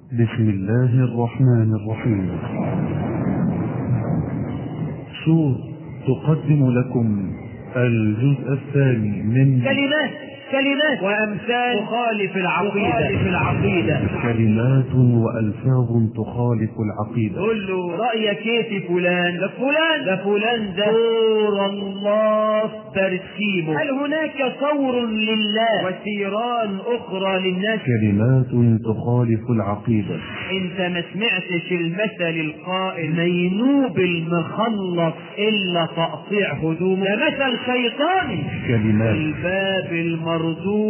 بسم الله الرحمن الرحيم شور تقدم لكم الجزء الثاني من كلمات كلمات وامثال تخالف العقيده تخالف العقيده كلمات وألفاظ تخالف العقيدة تقول له رايك ايه في فلان ده فلان ده فلان ده صور الله ترسيمه هل هناك صور لله وسيران اخرى للناس كلمات تخالف العقيدة انت ما سمعتش المثل القائل مينوب المخلص الا تقطيع هدومه ده مثل شيطاني كلمات الباب المردود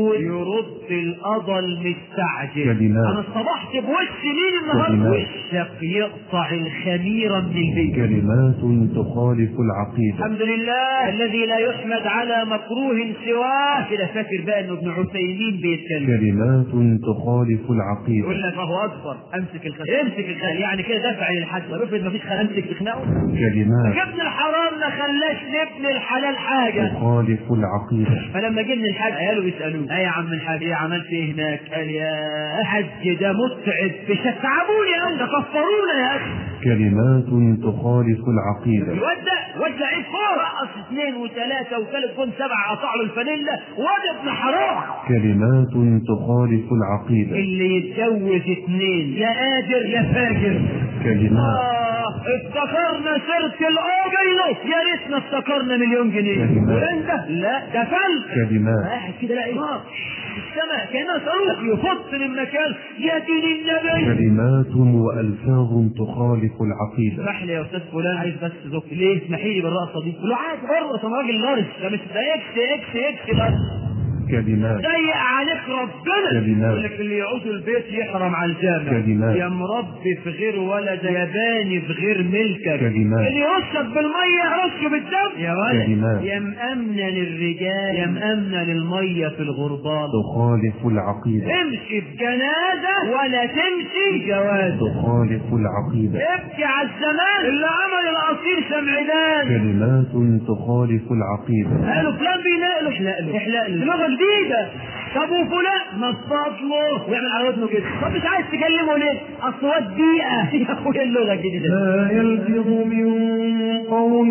يرد القضى المستعجل كلمات. انا اصطبحت بوش مين النهارده كلمات. وشك يقطع الخميره من البيت كلمات تخالف العقيدة الحمد لله الذي لا يحمد على مكروه سواه كده فاكر بقى انه ابن عثيمين بيتكلم كلمات تخالف العقيدة يقول لك فهو اكبر امسك الخل امسك الخل يعني كده دفع للحد طب افرض مفيش خل امسك تخنقه كلمات ابن الحرام ما خلاش لابن الحلال حاجه تخالف العقيدة فلما جبنا الحاج قالوا بيسالوه ايه يا عم الحاج ايه عملت ايه هناك؟ قال يا حج ده متعب بشتعبوني قوي ده كفرونا يا اخي كلمات تخالف العقيدة الواد ده واد لعيب كوره رقص اثنين وثلاثه وثالث جون سبعه قطع له الفانيلا واد ابن حرام كلمات تخالف العقيدة اللي يتجوز اثنين يا قادر يا فاجر كلمات آه افتكرنا سيرة الأوجيلو يا ريتنا افتكرنا مليون جنيه كلمات. وانت لا ده فل كلمات واحد كده لا ايه في السماء كانها صاروخ يفط من مكان يا دين النبي كلمات وألفاظ تخالف العقيدة اسمح لي يا استاذ فلان عايز بس زوج ليه اسمحي لي بالرقصه دي قول له عادي ارقص انا راجل نارس ده مش ده اكس اكس اكس بس كلمات ضيق عليك ربنا كلمات. يقول لك اللي يعود البيت يحرم على الجامع كلمات. يا مربي في غير ولد يا باني في غير ملكك كلمات. اللي يرشك بالميه يرش بالدم يا ولد كلمات. يا مأمنة للرجال يا مأمنة للميه في الغربال تخالف العقيدة امشي بجنازة ولا تمشي جوازة تخالف العقيدة ابكي على الزمان اللي عمل القصير سمعدان كلمات تخالف العقيدة قالوا فلان بينقله احلق له احلق له لغه جديده طب وفلان نصات له ويعمل على ودنه كده طب مش عايز تكلمه ليه؟ اصل هو دقيقه يا اخويا اللغه الجديده لا يلفظ من قول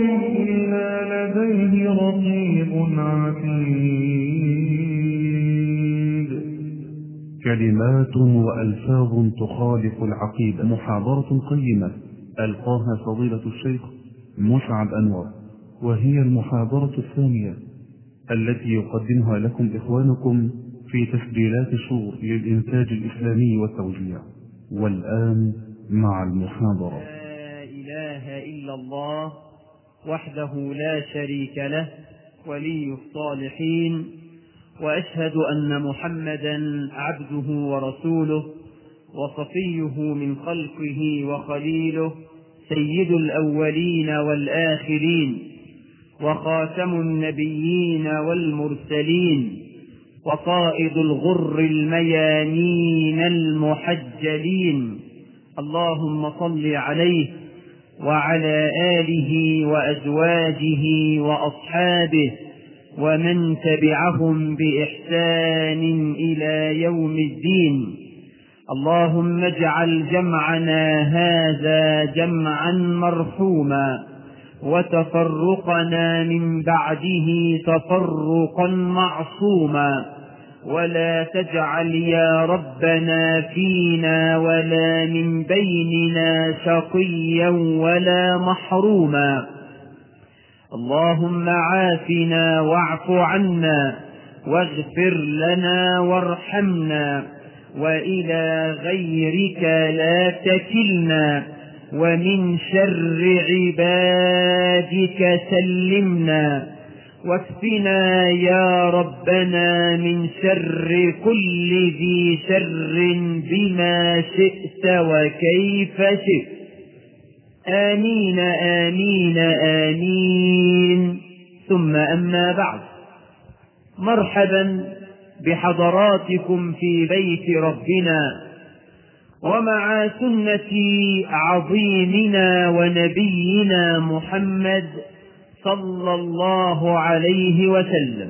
إلا لديه رقيب عتيد كلمات وألفاظ تخالف العقيدة محاضرة قيمة ألقاها فضيلة الشيخ مسعد أنور وهي المحاضرة الثانية التي يقدمها لكم إخوانكم في تسجيلات شور للإنتاج الإسلامي والتوزيع والآن مع المحاضرة لا اله الا الله وحده لا شريك له ولي الصالحين واشهد ان محمدا عبده ورسوله وصفيه من خلقه وخليله سيد الاولين والاخرين وخاتم النبيين والمرسلين وقائد الغر الميامين المحجلين اللهم صل عليه وعلى آله وأزواجه وأصحابه ومن تبعهم بإحسان إلى يوم الدين اللهم اجعل جمعنا هذا جمعا مرحوما وتفرقنا من بعده تفرقا معصوما ولا تجعل يا ربنا فينا ولا من بيننا شقيا ولا محروما اللهم عافنا واعف عنا واغفر لنا وارحمنا والى غيرك لا تكلنا ومن شر عبادك سلمنا واكفنا يا ربنا من شر كل ذي شر بما شئت وكيف شئت آمين آمين آمين ثم أما بعد مرحبا بحضراتكم في بيت ربنا ومع سنة عظيمنا ونبينا محمد صلى الله عليه وسلم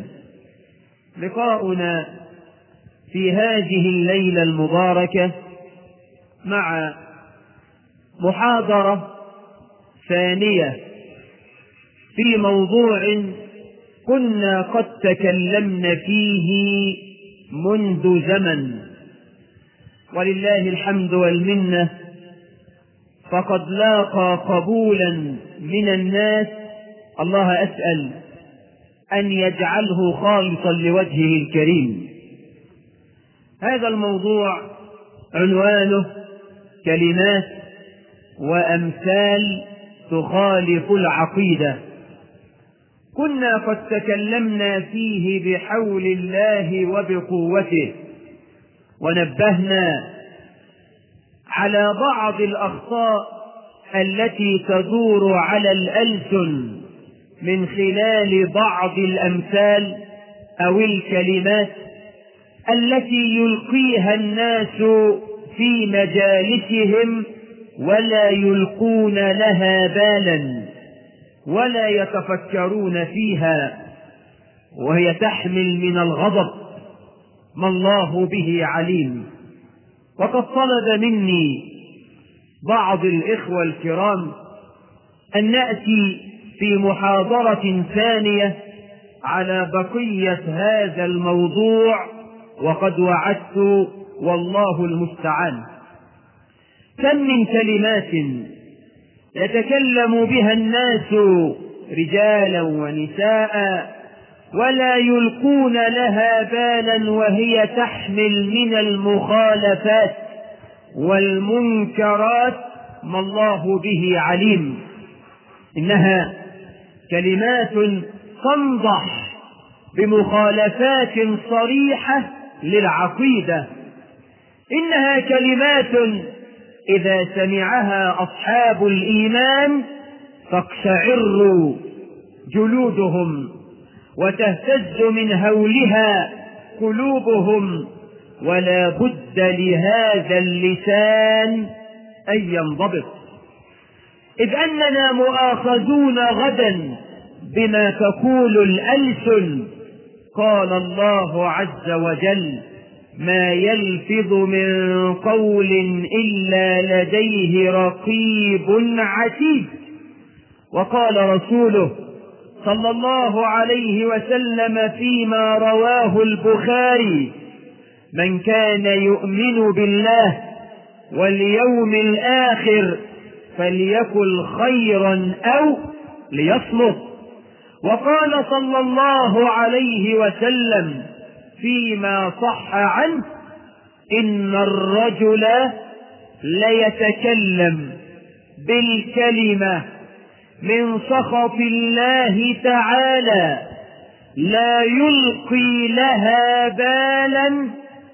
لقاؤنا في هذه الليلة المباركة مع محاضرة ثانية في موضوع كنا قد تكلمنا فيه منذ زمن ولله الحمد والمنة فقد لاقى قبولا من الناس الله أسأل أن يجعله خالصا لوجهه الكريم هذا الموضوع عنوانه كلمات وأمثال تخالف العقيدة كنا قد تكلمنا فيه بحول الله وبقوته ونبهنا على بعض الأخطاء التي تدور على الألسن من خلال بعض الأمثال أو الكلمات التي يلقيها الناس في مجالسهم ولا يلقون لها بالا ولا يتفكرون فيها وهي تحمل من الغضب ما الله به عليم وقد طلب مني بعض الإخوة الكرام أن نأتي في محاضرة ثانية على بقية هذا الموضوع وقد وعدت والله المستعان كم من كلمات يتكلم بها الناس رجالا ونساء ولا يلقون لها بالا وهي تحمل من المخالفات والمنكرات ما الله به عليم انها كلمات تنضح بمخالفات صريحه للعقيده انها كلمات اذا سمعها اصحاب الايمان تقشعر جلودهم وتهتز من هولها قلوبهم ولا بد لهذا اللسان ان ينضبط اذ اننا مؤاخذون غدا بما تقول الالسن قال الله عز وجل ما يلفظ من قول الا لديه رقيب عتيد وقال رسوله صلى الله عليه وسلم فيما رواه البخاري من كان يؤمن بالله واليوم الاخر فليكن خيرا او ليصمت وقال صلى الله عليه وسلم فيما صح عنه ان الرجل ليتكلم بالكلمه من سخط الله تعالى لا يلقي لها بالا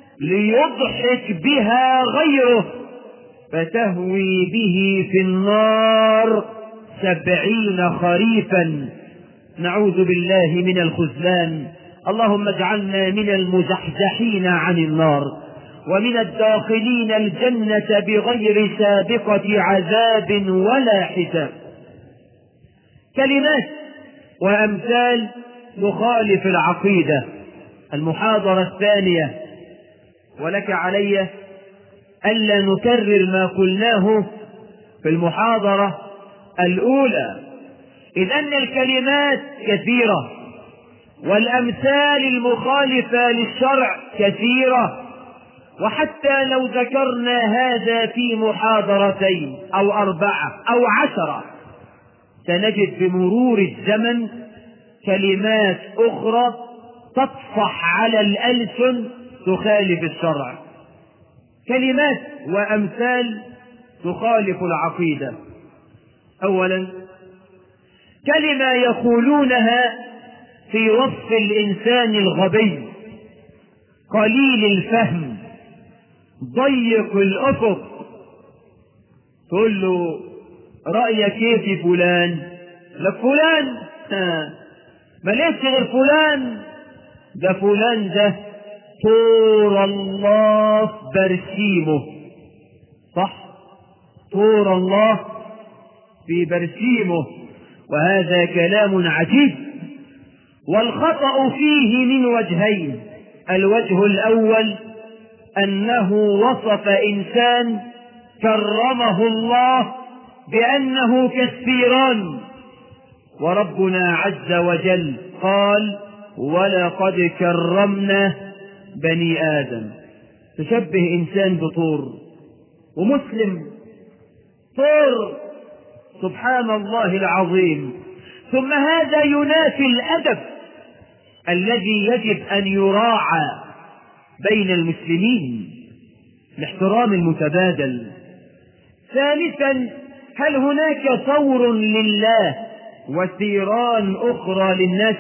ليضحك بها غيره فتهوي به في النار سبعين خريفا نعوذ بالله من الخذلان اللهم اجعلنا من المزحزحين عن النار ومن الداخلين الجنة بغير سابقة عذاب ولا حساب كلمات وأمثال تخالف العقيدة المحاضرة الثانية ولك علي ألا نكرر ما قلناه في المحاضرة الأولى إذ أن الكلمات كثيرة والأمثال المخالفة للشرع كثيرة وحتى لو ذكرنا هذا في محاضرتين أو أربعة أو عشرة سنجد بمرور الزمن كلمات أخرى تطفح على الألسن تخالف الشرع كلمات وأمثال تخالف العقيدة أولا كلمة يقولونها في وصف الإنسان الغبي قليل الفهم ضيق الأفق تقول له رأيك ايه في فلان لك فلان ها ما ليش غير فلان ده فلان ده طور الله برسيمه صح طور الله في برسيمه وهذا كلام عجيب والخطأ فيه من وجهين الوجه الأول أنه وصف إنسان كرمه الله بأنه كالثيران وربنا عز وجل قال ولقد كرمنا بني آدم تشبه إنسان بطور ومسلم طور سبحان الله العظيم ثم هذا ينافي الأدب الذي يجب أن يراعى بين المسلمين الاحترام المتبادل ثالثا هل هناك ثور لله وثيران أخرى للناس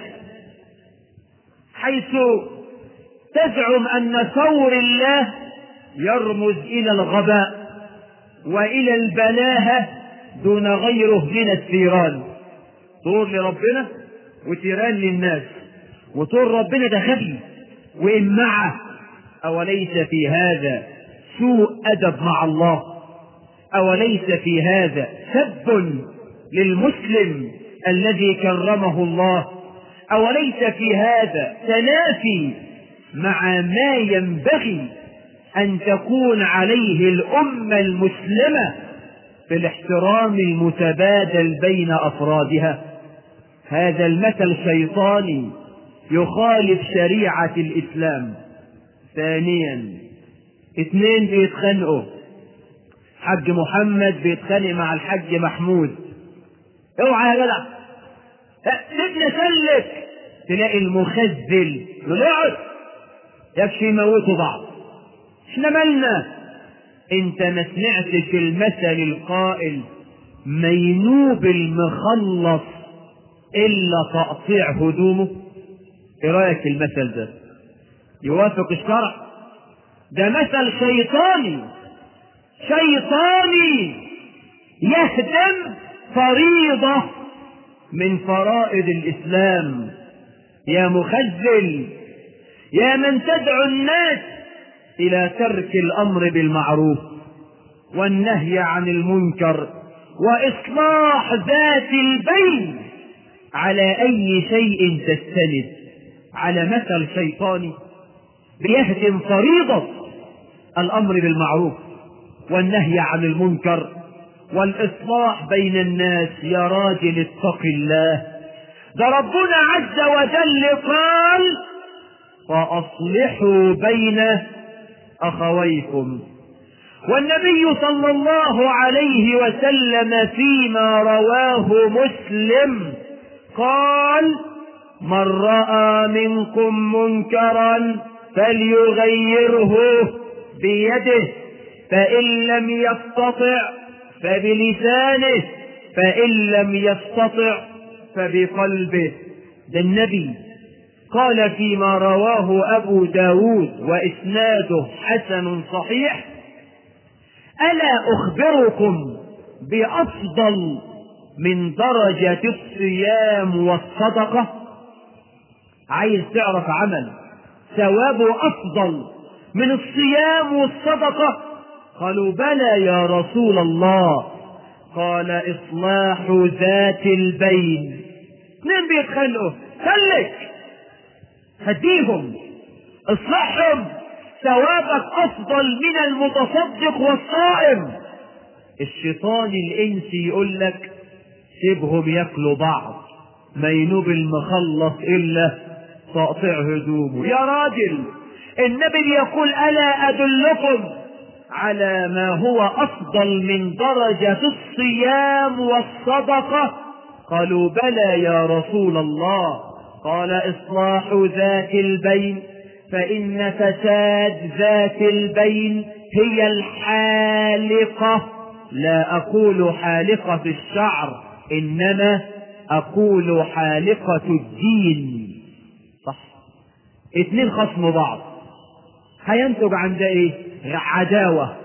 حيث تزعم أن ثور الله يرمز إلى الغباء وإلى البلاهة دون غيره من الثيران طور لربنا وثيران للناس وطور ربنا ده غبي وإمعة أوليس في هذا سوء أدب مع الله أوليس في هذا سب للمسلم الذي كرمه الله أوليس في هذا تنافي مع ما ينبغي أن تكون عليه الأمة المسلمة في الاحترام المتبادل بين أفرادها هذا المثل شيطاني يخالف شريعة الإسلام ثانيا اثنين بيتخانقوا حج محمد بيتخانق مع الحج محمود اوعى يا جدع سيبنا سلك تلاقي المخزل يقول اقعد يكفي يموتوا بعض احنا مالنا انت ما سمعتش المثل القائل مينوب المخلص الا تقطيع هدومه ايه رايك في المثل ده يوافق الشرع ده مثل شيطاني شيطاني يهدم فريضة من فرائض الإسلام يا مخزل يا من تدعو الناس إلى ترك الأمر بالمعروف والنهي عن المنكر وإصلاح ذات البين على أي شيء تستند على مثل شيطاني بيهدم فريضة الأمر بالمعروف والنهي عن المنكر والإصلاح بين الناس يا راجل اتق الله ده ربنا عز وجل قال فأصلحوا بين أخويكم والنبي صلى الله عليه وسلم فيما رواه مسلم قال من رأى منكم منكرا فليغيره بيده فإن لم يستطع فبلسانه فإن لم يستطع فبقلبه ده النبي قال فيما رواه أبو داود وإسناده حسن صحيح ألا أخبركم بأفضل من درجة الصيام والصدقة عايز تعرف عمل ثوابه أفضل من الصيام والصدقة قالوا بلى يا رسول الله قال إصلاح ذات البين اثنين بيتخانقوا سلك هديهم اصلحهم ثوابك أفضل من المتصدق والصائم الشيطان الإنسي يقول لك سيبهم ياكلوا بعض ما ينوب المخلص إلا تقطيع هدومه يا راجل النبي يقول ألا أدلكم على ما هو أفضل من درجة الصيام والصدقة قالوا بلى يا رسول الله قال إصلاح ذات البين فإن فساد ذات البين هي الحالقة لا أقول حالقة الشعر إنما أقول حالقة الدين صح اتنين خصموا بعض هينتج عن ده ايه عداوة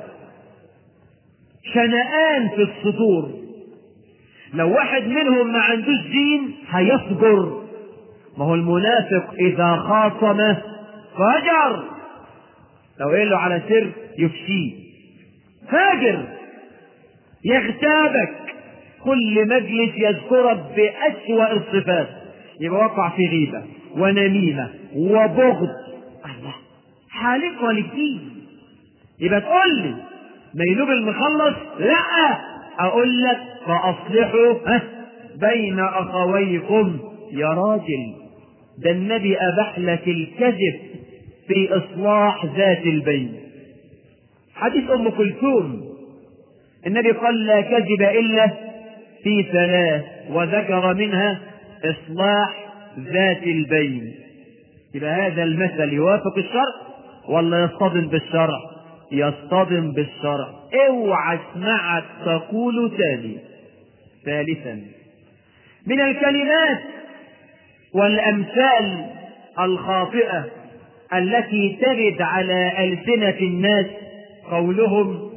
شنآن في الصدور لو واحد منهم ما عندوش دين هيفجر ما هو المنافق إذا خاصم فجر لو قال له على سر يفشيه فاجر يغتابك كل مجلس يذكرك بأسوأ الصفات يبقى وقع في غيبة ونميمة وبغض الله حالقة للدين يبقى تقول لي ميلوب المخلص لا اقول لك فاصلحوا ها بين اخويكم يا راجل ده النبي اباح لك الكذب في اصلاح ذات البين حديث ام كلثوم النبي قال لا كذب الا في ثلاث وذكر منها اصلاح ذات البين يبقى هذا المثل يوافق الشرع ولا يصطدم بالشرع يصطدم بالشرع اوعى اسمعك تقول تاني ثالثا من الكلمات والامثال الخاطئه التي ترد على السنه الناس قولهم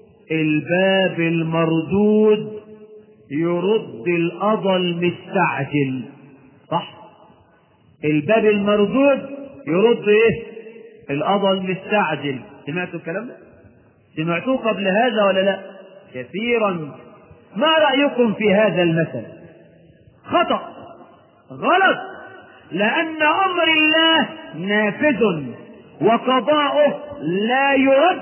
الباب المردود يرد القضى المستعجل صح الباب المردود يرد ايه القضى المستعجل سمعتوا الكلام ده سمعتوه قبل هذا ولا لا كثيرا ما رايكم في هذا المثل خطا غلط لان امر الله نافذ وقضاؤه لا يرد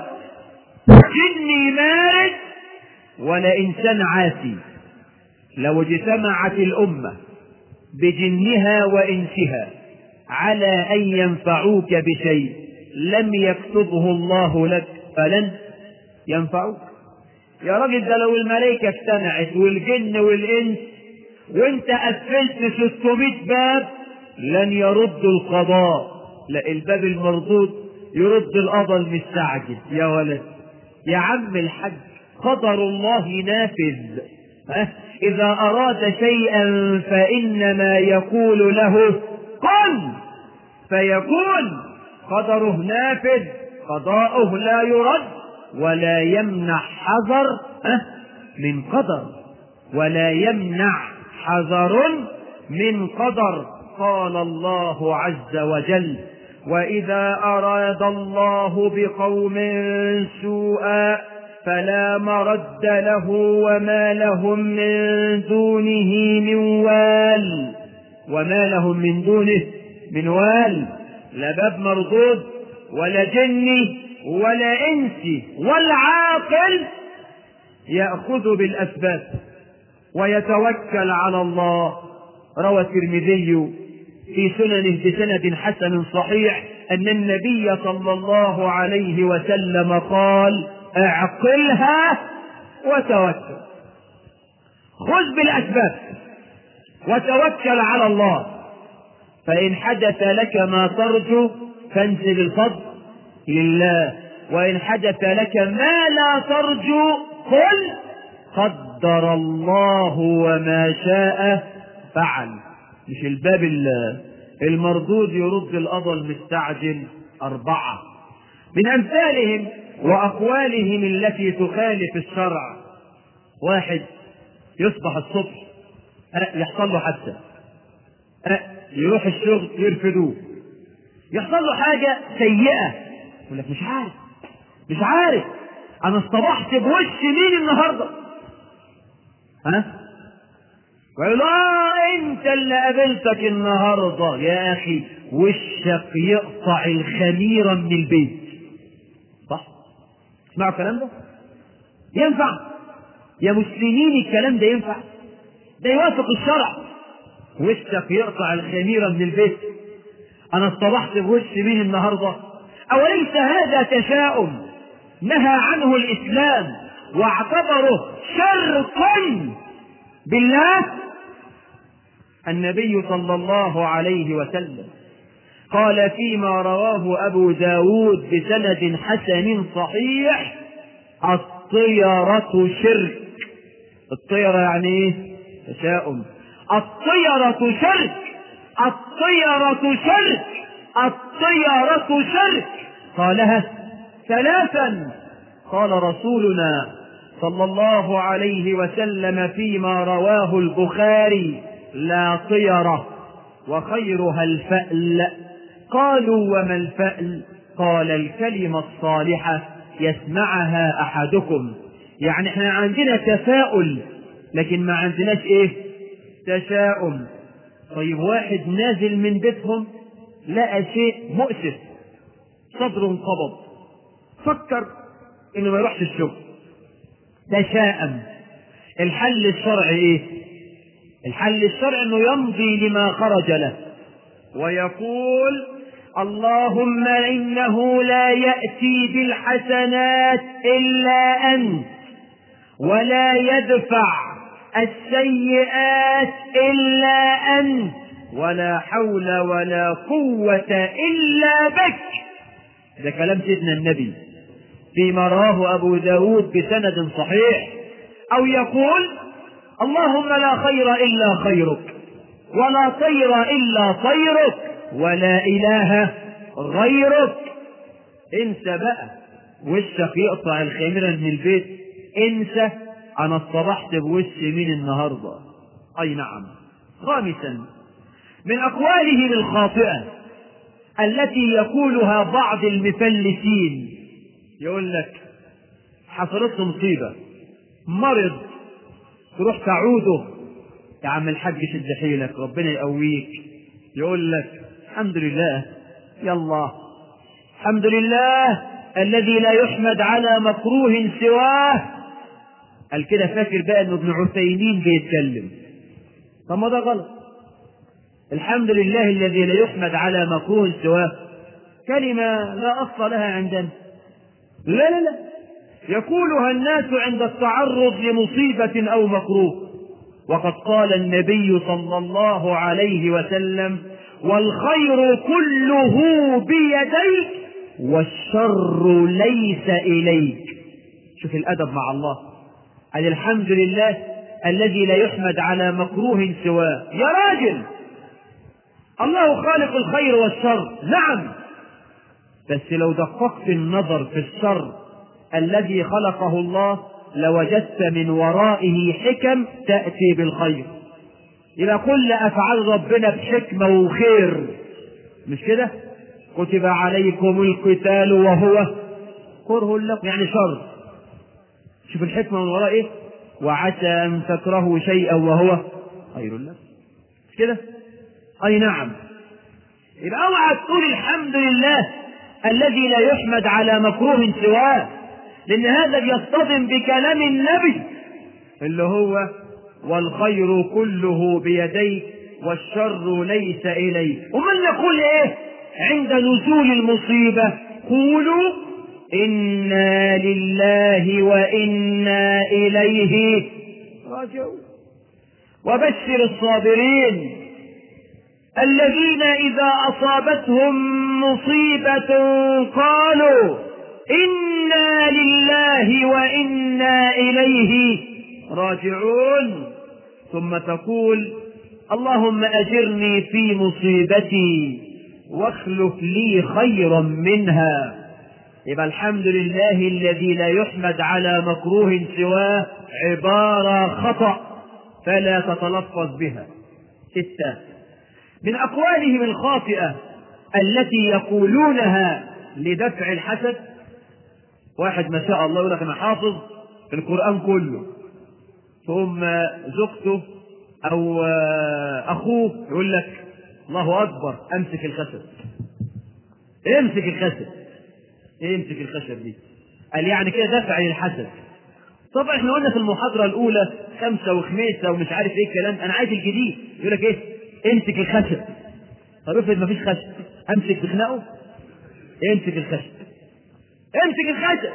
جني مارد ولا انسان عاسي لو اجتمعت الامه بجنها وانسها على ان ينفعوك بشيء لم يكتبه الله لك فلن ينفعوك يا راجل ده لو الملائكة اجتمعت والجن والإنس وانت قفلت 600 باب لن يردوا القضاء لا الباب المردود يرد القضاء المستعجل يا ولد يا عم الحج قدر الله نافذ ها إذا أراد شيئا فإنما يقول له كن فيكون قدره نافذ قضاؤه لا يرد ولا يمنع حذر من قدر ولا يمنع حذر من قدر قال الله عز وجل واذا اراد الله بقوم سوءا فلا مرد له وما لهم من دونه من وال وما لهم من دونه من وال لا باب مردود ولا جني ولا انسي والعاقل ياخذ بالاسباب ويتوكل على الله روى الترمذي في سننه بسند حسن صحيح ان النبي صلى الله عليه وسلم قال اعقلها وتوكل خذ بالاسباب وتوكل على الله فان حدث لك ما ترجو فانزل الفضل لله وإن حدث لك ما لا ترجو قل قدر الله وما شاء فعل مش الباب المردود يرد القضى المستعجل أربعة من أمثالهم وأقوالهم التي تخالف الشرع واحد يصبح الصبح يحصل له حادثة يروح الشغل يرفدوه يحصل له حاجة سيئة يقول لك مش عارف مش عارف أنا اصطبحت بوش مين النهاردة ها ويقول اه انت اللي قابلتك النهارده يا اخي وشك يقطع الخميره من البيت صح اسمعوا الكلام ده ينفع يا مسلمين الكلام ده ينفع ده يوافق الشرع وشك يقطع الخميره من البيت انا اصطبحت بوش مين النهارده اوليس هذا تشاؤم نهى عنه الاسلام واعتبره شرقا بالله النبي صلى الله عليه وسلم قال فيما رواه أبو داود بسند حسن صحيح الطيرة شرك الطيرة يعني ايه تشاؤم الطيرة شرك الطيرة شرك الطيرة شرك قالها ثلاثا قال رسولنا صلى الله عليه وسلم فيما رواه البخاري لا طيرة وخيرها الفأل قالوا وما الفأل قال الكلمة الصالحة يسمعها أحدكم يعني احنا عندنا تفاؤل لكن ما عندناش ايه تشاؤم طيب واحد نازل من بيتهم لقى شيء مؤسف صدره انقبض فكر انه ما يروحش الشغل تشاءم الحل الشرعي ايه الحل الشرعي انه يمضي لما خرج له ويقول اللهم انه لا ياتي بالحسنات الا انت ولا يدفع السيئات الا انت ولا حول ولا قوه الا بك ده كلام سيدنا النبي فيما رواه ابو داود بسند صحيح او يقول اللهم لا خير الا خيرك ولا طير الا طيرك ولا اله غيرك انسى بقى وشك يقطع الخميرة من البيت انسى انا اصطبحت بوش مين النهاردة اي نعم خامسا من اقوالهم الخاطئة التي يقولها بعض المفلسين يقول لك حصلت له مصيبة مرض تروح تعوده يا عم الحاج شد حيلك ربنا يقويك يقول لك الحمد لله يلا الحمد لله الذي لا يحمد على مكروه سواه قال كده فاكر بقى انه ابن عثيمين بيتكلم طب ما ده غلط الحمد لله الذي لا يحمد على مكروه سواه كلمة لا أصل لها عندنا لا لا لا يقولها الناس عند التعرض لمصيبة أو مكروه وقد قال النبي صلى الله عليه وسلم والخير كله بيديك والشر ليس إليك شوف الأدب مع الله قال الحمد لله الذي لا يحمد على مكروه سواه يا راجل الله خالق الخير والشر نعم بس لو دققت النظر في الشر الذي خلقه الله لوجدت من ورائه حكم تأتي بالخير يبقى كل أفعال ربنا بحكمة وخير مش كده كتب عليكم القتال وهو كره لكم يعني شر شوف الحكمة من وراء ايه وعسى أن تكرهوا شيئا وهو خير لكم مش كده أي نعم يبقى اوعى تقول الحمد لله الذي لا يحمد على مكروه سواه لأن هذا بيصطدم بكلام النبي اللي هو والخير كله بيديك والشر ليس إليك ومن نقول إيه عند نزول المصيبة قولوا إنا لله وإنا إليه راجعون وبشر الصابرين الذين إذا أصابتهم مصيبة قالوا إنا لله وإنا إليه راجعون ثم تقول اللهم أجرني في مصيبتي واخلف لي خيرا منها يبقى الحمد لله الذي لا يحمد على مكروه سواه عبارة خطأ فلا تتلفظ بها ستة من أقوالهم الخاطئة التي يقولونها لدفع الحسد واحد ما شاء الله يقول لك أنا حافظ القرآن كله ثم زوجته أو أخوه يقول لك الله أكبر أمسك الخشب امسك الخشب امسك الخشب دي قال يعني كده دفع للحسد طبعا احنا قلنا في المحاضرة الأولى خمسة وخميسة ومش عارف ايه الكلام أنا عايز الجديد يقول لك ايه امسك الخشب طب افرض مفيش خشب امسك بخناقه امسك الخشب امسك الخشب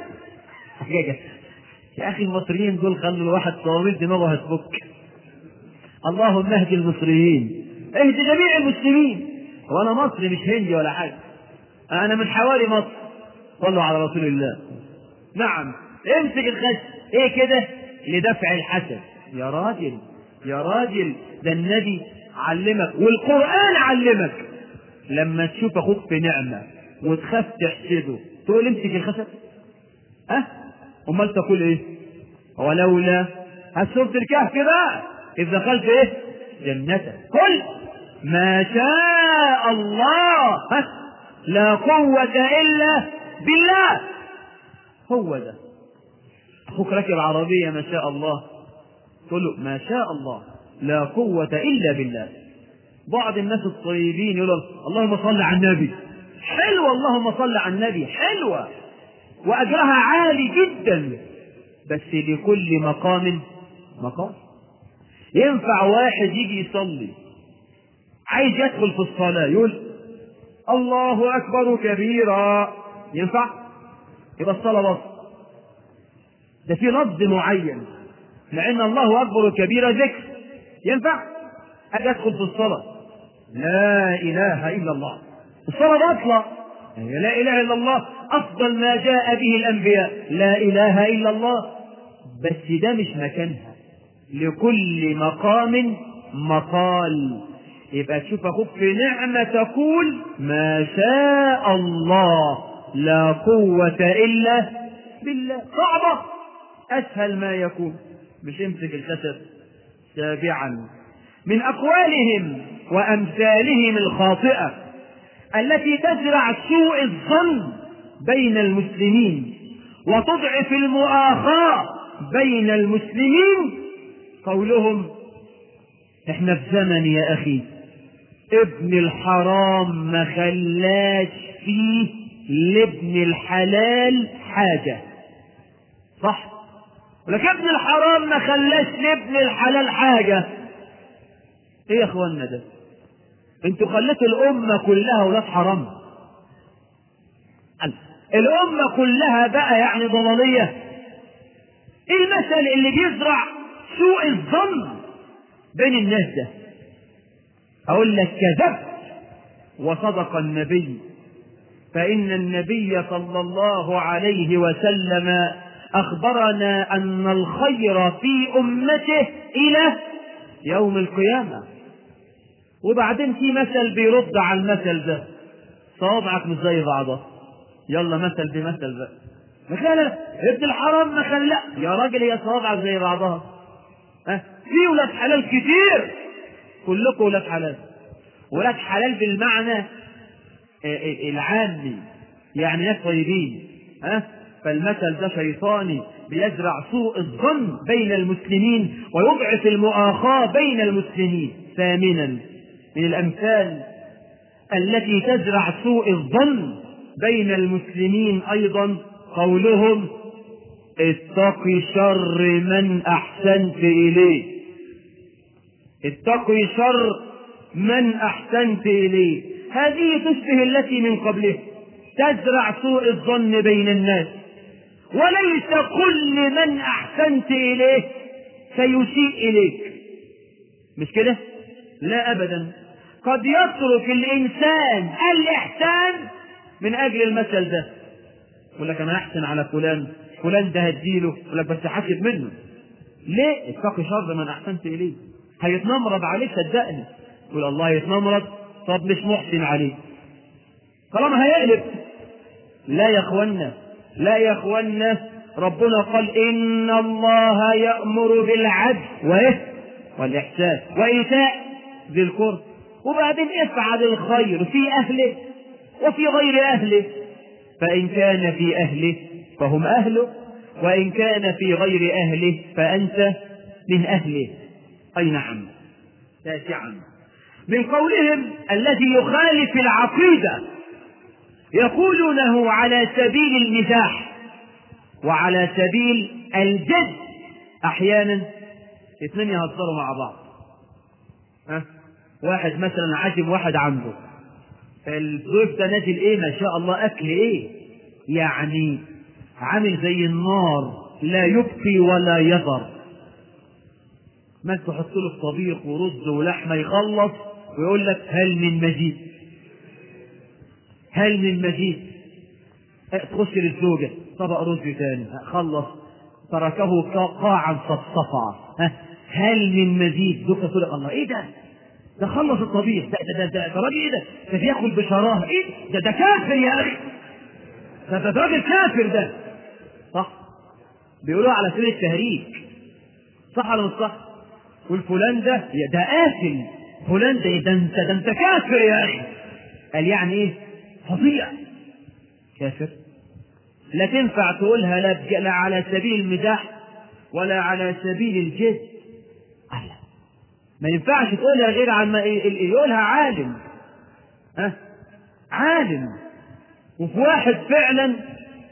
يا اخي المصريين دول خلوا الواحد صواميل دماغه هتفك اللهم اهد المصريين اهد جميع المسلمين وانا مصري مش هندي ولا حاجه انا من حوالي مصر صلوا على رسول الله نعم امسك الخشب ايه كده لدفع الحسد يا راجل يا راجل ده النبي علمك والقرآن علمك لما تشوف أخوك في نعمة وتخاف تحسده تقول امسك الخشب أه أمال تقول إيه ولولا سورة الكهف بقى إذ دخلت إيه جنتك قل ما شاء الله ها لا قوة إلا بالله هو ده أخوك ركب عربية ما شاء الله تقول له ما شاء الله لا قوة إلا بالله بعض الناس الطيبين يقولوا اللهم صل على النبي حلوة اللهم صل على النبي حلوة وأجرها عالي جدا جدا بس لكل مقام مقام ينفع واحد يجي يصلي عايز يدخل في الصلاة يقول الله أكبر كبيرا ينفع؟ يبقى الصلاة بس ده في لفظ معين مع ان الله اكبر كبيرا ذكر ينفع اجي ادخل في الصلاه لا اله الا الله الصلاه باطله يعني لا اله الا الله افضل ما جاء به الانبياء لا اله الا الله بس ده مش مكانها لكل مقام مقال يبقى تشوف اخوك في نعمه تقول ما شاء الله لا قوه الا بالله صعبه اسهل ما يكون مش امسك الكسر سابعا من اقوالهم وامثالهم الخاطئه التي تزرع سوء الظن بين المسلمين وتضعف المؤاخاه بين المسلمين قولهم احنا في زمن يا اخي ابن الحرام ما خلاش فيه لابن الحلال حاجه صح ولكن ابن الحرام ما خلاش لابن الحلال حاجة ايه يا اخوانا ده انتوا خليتوا الامة كلها ولاد حرام الامة كلها بقى يعني ضلالية ايه المثل اللي بيزرع سوء الظن بين الناس ده اقول لك كذبت وصدق النبي فان النبي صلى الله عليه وسلم أخبرنا أن الخير في أمته إلى يوم القيامة وبعدين في مثل بيرد على المثل ده صوابعك مش زي بعضها يلا مثل بمثل بقى لا لا ابن الحرام ما خلق يا راجل هي صوابعك زي بعضها ها في ولاد حلال كتير كلكم ولاد حلال ولاد حلال بالمعنى العامي يعني ناس طيبين ها فالمثل ده شيطاني بيزرع سوء الظن بين المسلمين ويضعف المؤاخاة بين المسلمين ثامنا من الأمثال التي تزرع سوء الظن بين المسلمين أيضا قولهم اتق شر من أحسنت إليه اتقي شر من أحسنت إليه هذه تشبه التي من قبله تزرع سوء الظن بين الناس وليس كل من احسنت اليه سيسيء اليك مش كده لا ابدا قد يترك الانسان الاحسان من اجل المثل ده يقول لك انا احسن على فلان فلان ده هديله يقول لك بس حاسب منه ليه اتقي شر من احسنت اليه هيتنمرض عليه صدقني يقول الله يتنمرض طب مش محسن عليه طالما هيقلب لا يا اخوانا لا يا اخوانا ربنا قال ان الله يامر بالعدل وايه والاحسان وايتاء ذي القرب وبعدين افعل الخير في اهله وفي غير اهله فان كان في اهله فهم اهله وان كان في غير اهله فانت من اهله اي نعم تاسعا من قولهم الذي يخالف العقيده يقولونه على سبيل المزاح وعلى سبيل الجد احيانا اثنين يهزروا مع بعض ها واحد مثلا عازم واحد عنده الضيف ده نازل ايه ما شاء الله اكل ايه يعني عامل زي النار لا يبقي ولا يذر ما تحط له طبيخ ورز ولحمه يخلص ويقول لك هل من مزيد هل من مزيد تخش للزوجة طبق رز تاني خلص تركه قاعا صفصفا هل من مزيد زوجة تقول الله ايه ده ده خلص الطبيخ ده ده ده ده, ده راجل ايه ده ده بياكل بشراهه ايه ده ده كافر يا اخي ده ده راجل كافر ده صح بيقولوها على سبيل التهريج صح ولا مش صح والفلان ده يا ده قاتل فلان ده ده انت ده انت كافر يا اخي قال يعني ايه فظيع كافر لا تنفع تقولها لا, لا على سبيل المزاح ولا على سبيل الجد أهلا. ما ينفعش تقولها غير عن ما يقولها عالم ها عالم وفي واحد فعلا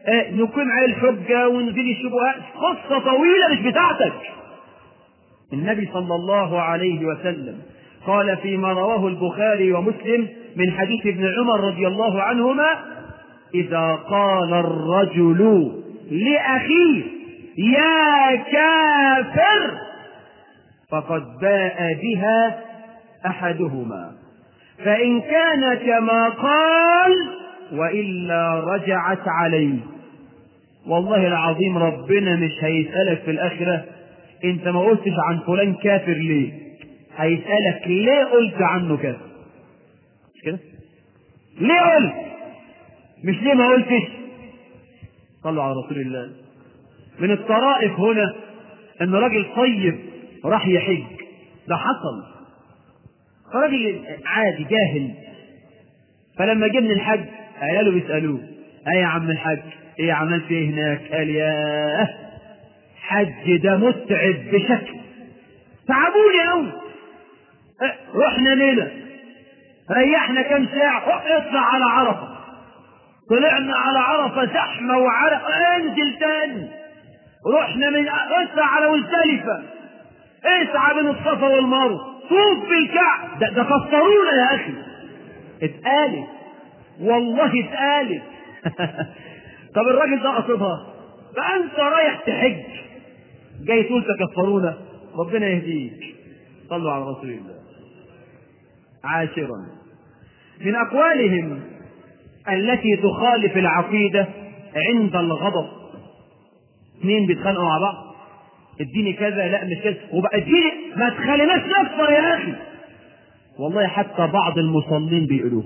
آه، نقيم عليه الحجة ونزيل الشبهات قصة طويلة مش بتاعتك النبي صلى الله عليه وسلم قال فيما رواه البخاري ومسلم من حديث ابن عمر رضي الله عنهما إذا قال الرجل لأخيه يا كافر فقد باء بها أحدهما فإن كان كما قال وإلا رجعت عليه والله العظيم ربنا مش هيسألك في الآخرة أنت ما قلتش عن فلان كافر ليه هيسألك ليه قلت عنه كافر مش كده ليه قلت مش ليه ما قلتش صلوا على رسول الله من الطرائف هنا ان راجل طيب راح يحج ده حصل راجل عادي جاهل فلما جه من الحج عياله بيسألوه ايه يا عم الحج ايه عملت ايه هناك قال يا حج ده متعب بشكل تعبوني قوي رحنا ليلة ريحنا كام ساعة اطلع على عرفة طلعنا على عرفة زحمة وعرق انزل تاني رحنا من اطلع على مزدلفة اسعى بين الصفا والمروة طوف بالكعب ده, ده كسرونا يا اخي اتقالت والله اتقالت طب الراجل ده قصدها فانت رايح تحج جاي تقول تكفرونا ربنا يهديك صلوا على رسول الله عاشرا من اقوالهم التي تخالف العقيدة عند الغضب اثنين بيتخانقوا مع بعض اديني كذا لا مش كذا وبقى اديني ما تخليناش نكفر يا اخي والله حتى بعض المصلين بيقولوه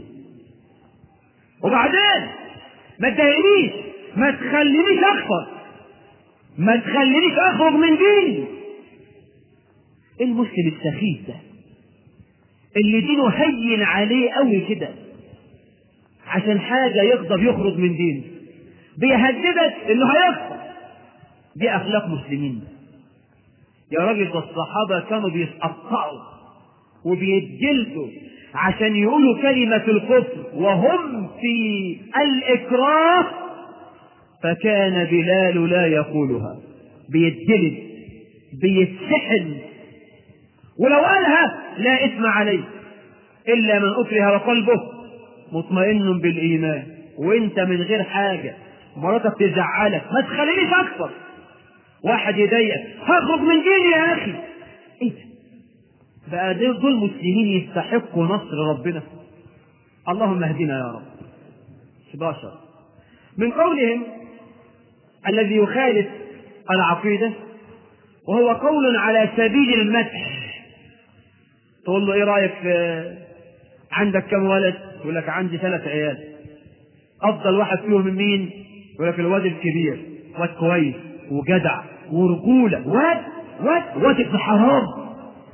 وبعدين ما تضايقنيش ما تخلينيش اكفر ما تخلينيش اخرج من ديني المسلم السخيف ده اللي دينه هين عليه قوي كده عشان حاجه يغضب يخرج من دينه بيهددك انه هيكفر دي اخلاق مسلمين يا راجل ده الصحابه كانوا بيتقطعوا وبيتجلدوا عشان يقولوا كلمة الكفر وهم في الإكراه فكان بلال لا يقولها بيتجلد بيتسحن ولو قالها لا إثم عليه إلا من أكره وقلبه مطمئن بالإيمان وأنت من غير حاجة مراتك تزعلك ما تخلينيش أكثر واحد يضايقك هخرج من ديني يا أخي إيه بقى دول مسلمين يستحقوا نصر ربنا اللهم اهدنا يا رب 11 من قولهم الذي يخالف العقيدة وهو قول على سبيل المدح تقول له ايه رأيك في عندك كم ولد يقول لك عندي ثلاث عيال افضل واحد فيهم مين يقول لك الواد الكبير واد كويس وجدع ورجولة واد واد واد ابن حرام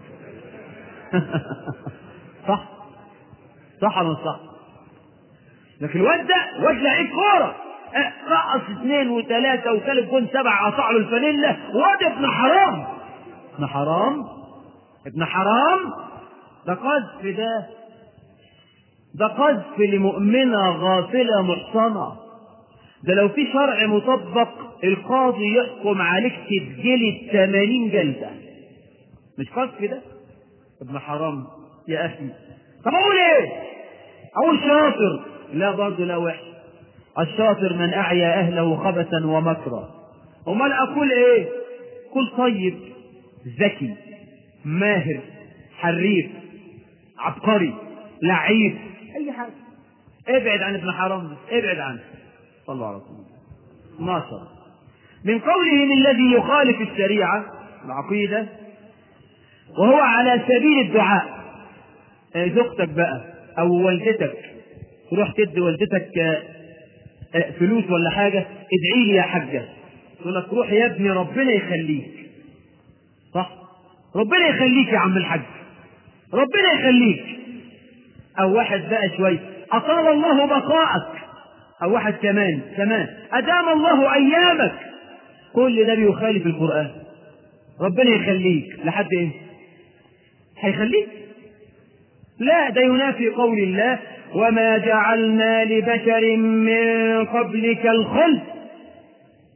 صح صح ولا مش صح لكن الواد ده واد لعيب كوره رقص اثنين وثلاثة وثالث جون سبع قطع له الفانيلا واد ابن حرام ابن حرام ابن حرام ده قذف ده ده قذف لمؤمنة غافلة محصنة ده لو في شرع مطبق القاضي يحكم عليك تتجلد 80 جلدة مش قذف ده ابن حرام يا اخي طب اقول ايه اقول شاطر لا برضه لا وحش الشاطر من اعيا اهله خبثا ومكرا امال اقول ايه قل طيب ذكي ماهر حريف عبقري لعيب اي حاجه ابعد عن ابن حرام ده ابعد عنه صلوا على رسول الله 12 من قولهم الذي يخالف الشريعه العقيده وهو على سبيل الدعاء زوجتك بقى او والدتك تروح تدي والدتك فلوس ولا حاجة ادعي لي يا حاجة تقول لك روح يا ابني ربنا يخليك صح ربنا يخليك يا عم الحاج ربنا يخليك او واحد بقى شوي اطال الله بقاءك او واحد كمان كمان ادام الله ايامك كل ده بيخالف القرآن ربنا يخليك لحد ايه هيخليك لا ده ينافي قول الله وما جعلنا لبشر من قبلك الخلد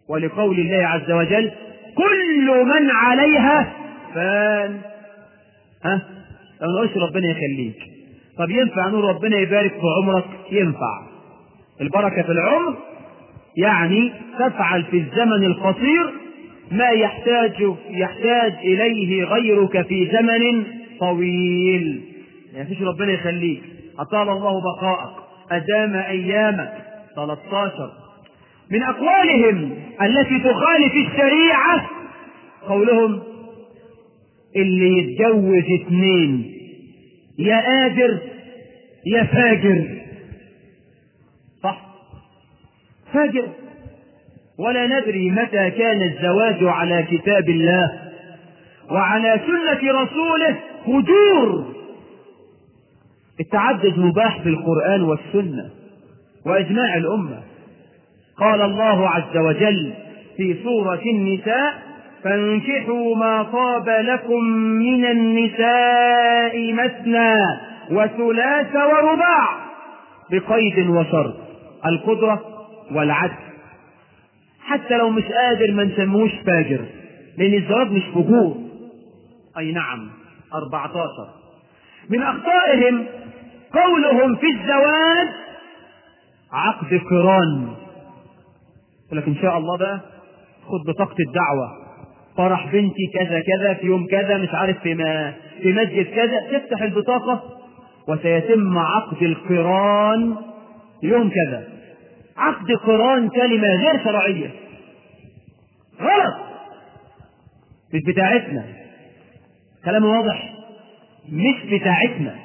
ولقول الله عز وجل كل من عليها فان ها لو نقولش ربنا يخليك طب ينفع نقول ربنا يبارك في عمرك ينفع البركة في العمر يعني تفعل في الزمن القصير ما يحتاج يحتاج إليه غيرك في زمن طويل يعني فيش ربنا يخليك أطال الله بقاءك أدام أيامك 13 من أقوالهم التي تخالف الشريعة قولهم اللي يتجوز اتنين يا قادر يا فاجر صح فاجر ولا ندري متى كان الزواج على كتاب الله وعلى سنة رسوله فجور التعدد مباح في القرآن والسنة وإجماع الأمة قال الله عز وجل في سورة النساء فانكحوا ما طاب لكم من النساء مثنى وثلاث ورباع بقيد وشرط القدرة والعدل حتى لو مش قادر ما نسموش فاجر لأن الزواج مش فجور أي نعم 14 من أخطائهم قولهم في الزواج عقد قران يقول لك إن شاء الله بقى خد بطاقة الدعوة فرح بنتي كذا كذا في يوم كذا مش عارف في ما في مسجد كذا تفتح البطاقة وسيتم عقد القران يوم كذا عقد قران كلمة غير شرعية غلط مش بتاعتنا كلام واضح مش بتاعتنا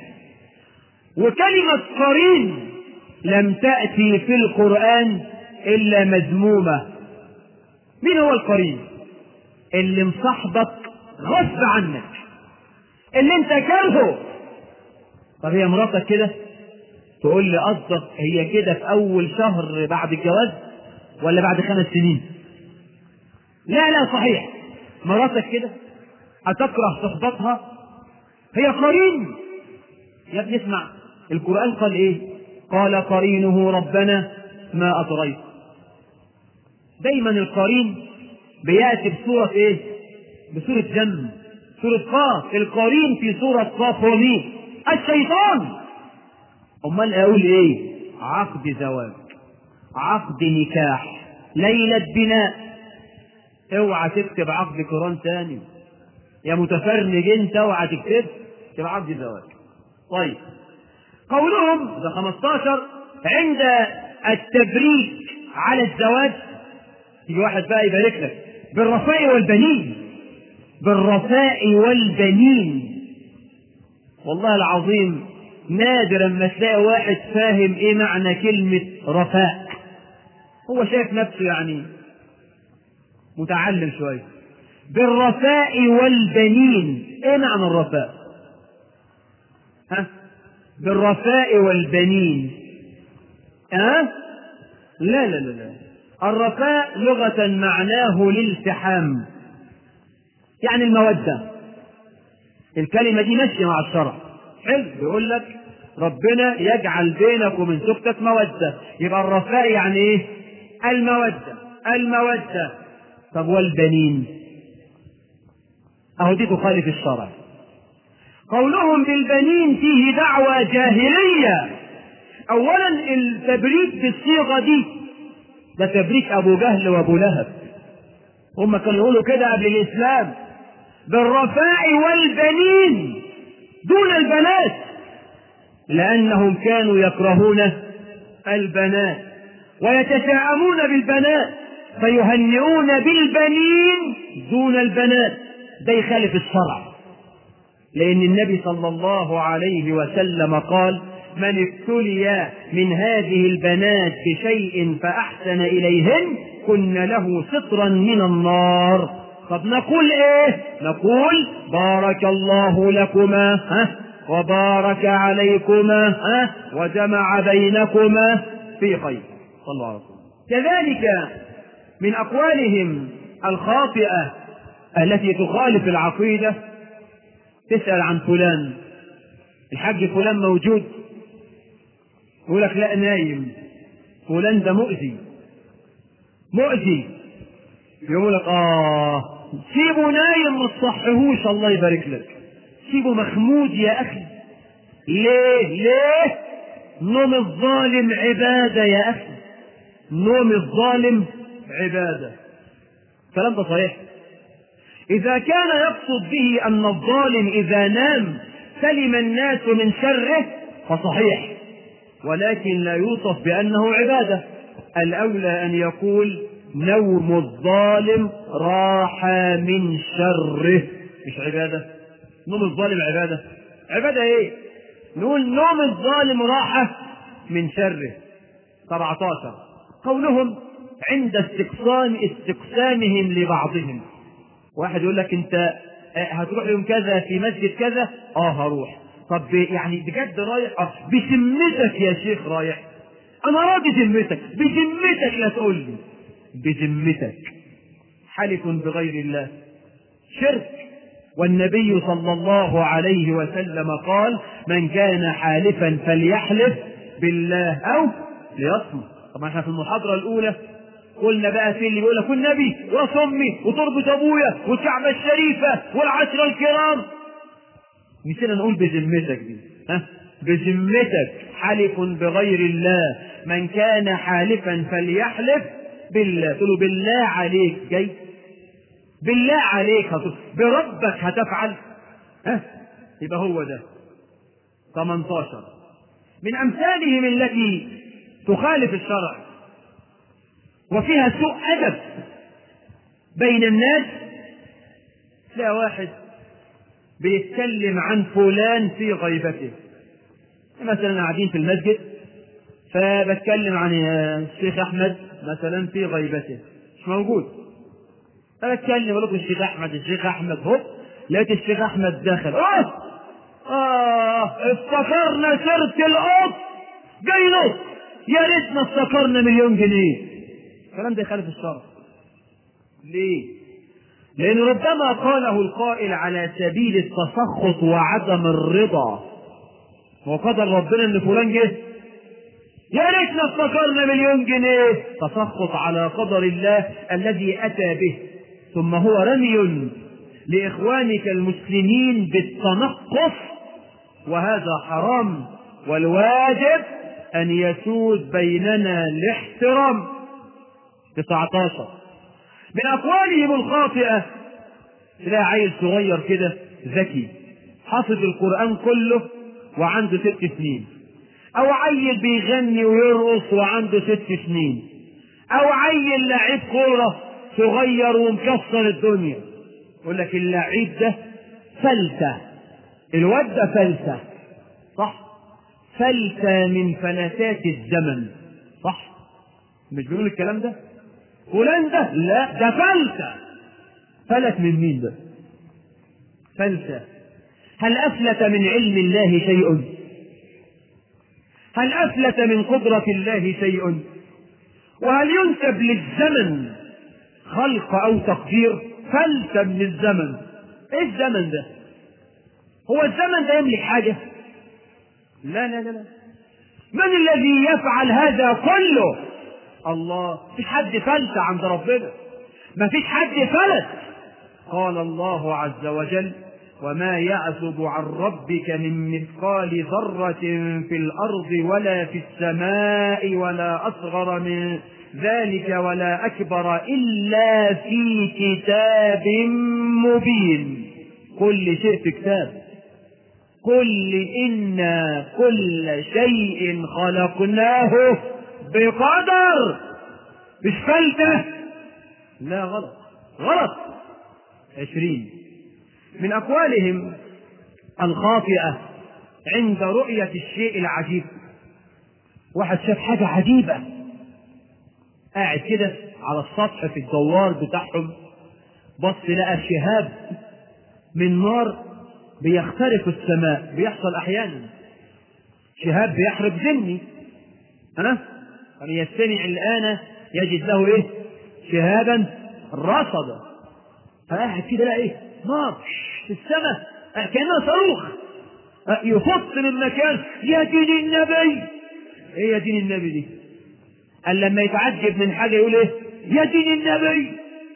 وكلمة قرين لم تأتي في القرآن إلا مذمومة مين هو القرين اللي مصاحبك غصب عنك اللي انت كارهه طب هي مراتك كده تقول لي قصدك هي كده في اول شهر بعد الجواز ولا بعد خمس سنين لا لا صحيح مراتك كده هتكره صحبتها هي قرين يا ابني اسمع القرآن قال ايه قال قرينه ربنا ما أطغيت دايما القرين بيأتي بصورة ايه بصورة جم سورة قاف القرين في سورة قاف هو مين الشيطان امال اقول ايه عقد زواج عقد نكاح ليلة بناء اوعى تكتب عقد قران تاني يا متفرج انت اوعى تكتب تكتب عقد زواج طيب قولهم ده 15 عند التبريك على الزواج يجي واحد بقى يبارك لك بالرفاء والبنين بالرفاء والبنين والله العظيم نادرا ما تلاقي واحد فاهم ايه معنى كلمة رفاء هو شايف نفسه يعني متعلم شوية بالرفاء والبنين ايه معنى الرفاء ها بالرفاء والبنين ها لا لا لا لا الرفاء لغة معناه الالتحام يعني المودة الكلمة دي ماشية مع الشرع حلو بيقول لك ربنا يجعل بينك وبين زوجتك مودة يبقى الرفاء يعني ايه المودة المودة طب والبنين اهو دي تخالف الشرع قولهم بالبنين فيه دعوة جاهلية اولا التبريك بالصيغة دي ده تبريك ابو جهل وابو لهب هم كانوا يقولوا كده قبل الاسلام بالرفاء والبنين دون البنات لانهم كانوا يكرهون البنات ويتشاءمون بالبنات فيهنئون بالبنين دون البنات ده يخالف الشرع لان النبي صلى الله عليه وسلم قال من ابتلي من هذه البنات بشيء فأحسن إليهن كن له سترا من النار طب نقول ايه نقول بارك الله لكما ها وبارك عليكما ها وجمع بينكما في خير صلوا على رسول كذلك من أقوالهم الخاطئة التي تخالف العقيدة تسأل عن فلان الحاج فلان موجود يقول لك لا نايم فلان ده مؤذي مؤذي يقول لك اه سيبه نايم ما تصحيهوش الله يبارك لك سيبه مخمود يا اخي ليه ليه نوم الظالم عبادة يا اخي نوم الظالم عبادة الكلام ده صحيح إذا كان يقصد به أن الظالم إذا نام سلم الناس من شره فصحيح ولكن لا يوصف بأنه عبادة الأولى أن يقول نوم الظالم راح من شره مش عبادة نوم الظالم عبادة عبادة ايه نقول نوم الظالم راحة من شره 17 قولهم عند استقسام استقسامهم لبعضهم واحد يقول لك انت هتروح يوم كذا في مسجد كذا اه هروح طب يعني بجد رايح اه بذمتك يا شيخ رايح انا راضي ذمتك بذمتك لا تقول لي بذمتك حلف بغير الله شرك والنبي صلى الله عليه وسلم قال من كان حالفا فليحلف بالله او ليصمت طبعا احنا في المحاضره الاولى قلنا بقى في اللي بيقول لك والنبي وراس امي وتربة ابويا والكعبة الشريفة والعشرة الكرام نسينا نقول بذمتك دي ها بذمتك حلف بغير الله من كان حالفا فليحلف بالله تقول له بالله عليك جاي بالله عليك هتقول بربك هتفعل ها يبقى هو ده 18 من امثالهم التي تخالف الشرع وفيها سوء أدب بين الناس تلاقي واحد بيتكلم عن فلان في غيبته مثلا قاعدين في المسجد فبتكلم عن الشيخ أحمد مثلا في غيبته مش موجود فبتكلم أقول لكم الشيخ أحمد الشيخ أحمد هوب لقيت الشيخ أحمد دخل آه آه افتكرنا سيرة القط جاي نص يا ريتنا افتكرنا مليون جنيه الكلام ده يخالف الشرع ليه لأن ربما قاله القائل على سبيل التسخط وعدم الرضا هو قدر ربنا ان فلان جه يا ريتنا افتكرنا مليون جنيه تسخط على قدر الله الذي اتى به ثم هو رمي لاخوانك المسلمين بالتنقص وهذا حرام والواجب ان يسود بيننا الاحترام 19 من أقوالهم الخاطئة تلاقي عيل صغير كده ذكي حافظ القرآن كله وعنده ست سنين أو عيل بيغني ويرقص وعنده ست سنين أو عيل لعيب كورة صغير ومكسر الدنيا يقول لك اللعيب ده فلتة الواد ده فلتة صح فلتة من فلتات الزمن صح مش بيقول الكلام ده فلان ده لا ده فلتة فلت من مين ده فلتة هل أفلت من علم الله شيء هل أفلت من قدرة الله شيء وهل ينسب للزمن خلق أو تقدير فلت من الزمن ايه الزمن ده هو الزمن ده يملك حاجة لا لا لا لا من الذي يفعل هذا كله الله مفيش حد فلت عند ربنا مفيش حد فلت قال الله عز وجل وما يعزب عن ربك من مثقال ذرة في الأرض ولا في السماء ولا أصغر من ذلك ولا أكبر إلا في كتاب مبين كل شيء في كتاب قل إنا كل شيء خلقناه بقدر مش فلتة لا غلط غلط عشرين من أقوالهم الخاطئة عند رؤية الشيء العجيب واحد شاف حاجة عجيبة قاعد كده على السطح في الدوار بتاعهم بص لقى شهاب من نار بيخترق السماء بيحصل أحيانا شهاب بيحرق ذني ها من يستمع الآن يجد له إيه شهابا رصدا فقاعد كده لقى إيه نار في السماء كأنها صاروخ يفط من مكان يا دين النبي ايه يا دين النبي دي قال لما يتعجب من حاجه يقول ايه يا دين النبي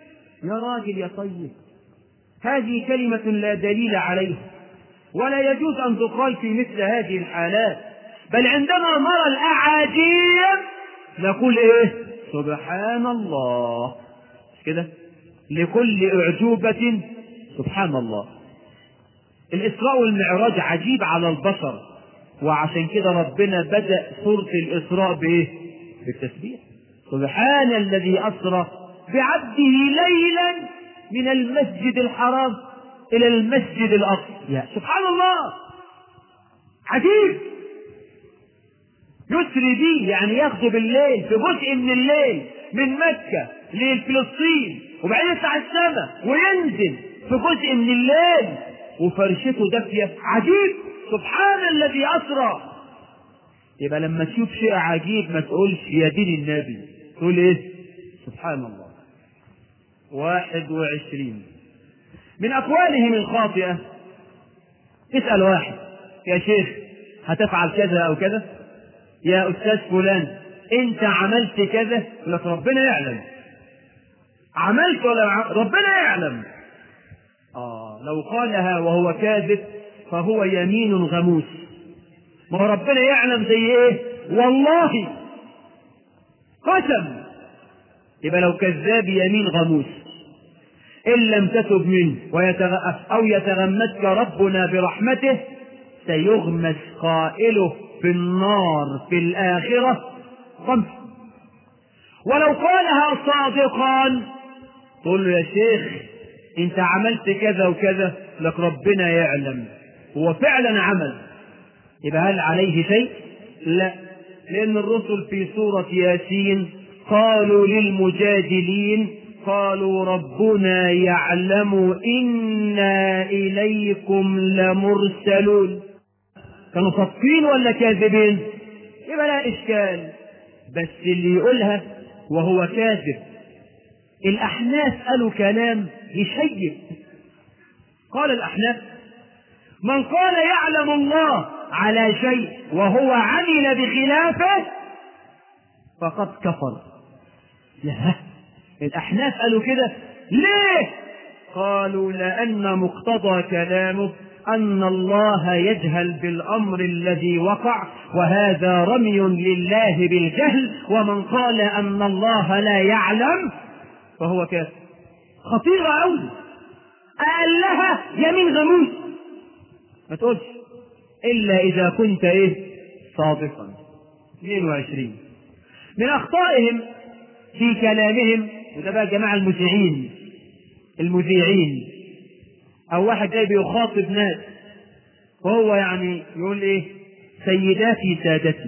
يا راجل يا طيب هذه كلمة لا دليل عليها ولا يجوز أن تقال في مثل هذه الحالات بل عندما نرى الأعاجيب نقول إيه سبحان الله مش كده لكل أعجوبة سبحان الله الإسراء والمعراج عجيب على البشر وعشان كده ربنا بدأ سورة الإسراء بإيه؟ بالتسبيح سبحان الذي أسرى بعبده ليلا من المسجد الحرام إلى المسجد الأقصى يا سبحان الله عجيب يسري به يعني ياخده بالليل في جزء من الليل من مكة لفلسطين وبعدين يطلع السماء وينزل في جزء من الليل وفرشته دافية عجيب سبحان الذي أسرى يبقى لما تشوف شيء عجيب ما تقولش يا دين النبي تقول ايه سبحان الله واحد وعشرين من أقوالهم الخاطئة تسأل واحد يا شيخ هتفعل كذا أو كذا يا أستاذ فلان أنت عملت كذا يقول لك ربنا يعلم عملت ولا عم... ربنا يعلم آه لو قالها وهو كاذب فهو يمين غموس ما هو ربنا يعلم زي ايه والله قسم يبقى لو كذاب يمين غموس إن لم تتب منه ويتغ... أو يتغمدك ربنا برحمته سيغمس قائله في النار في الآخرة خمس ولو قالها صادقا تقول له يا شيخ انت عملت كذا وكذا لك ربنا يعلم هو فعلا عمل يبقى هل عليه شيء لا لأن الرسل في سورة ياسين قالوا للمجادلين قالوا ربنا يعلم إنا إليكم لمرسلون كانوا صادقين ولا كاذبين يبقى لا إشكال بس اللي يقولها وهو كاذب الأحناف قالوا كلام يشيب قال الأحناف من قال يعلم الله على شيء وهو عمل بخلافه فقد كفر لا الأحناف قالوا كده ليه قالوا لأن مقتضى كلامه أن الله يجهل بالأمر الذي وقع وهذا رمي لله بالجهل ومن قال أن الله لا يعلم فهو كافر خطيرة أوي أقلها يمين غموس ما تقولش إلا إذا كنت إيه صادقا 22 من أخطائهم في كلامهم وده بقى جماعة المذيعين المذيعين أو واحد جاي بيخاطب ناس وهو يعني يقول إيه سيداتي سادتي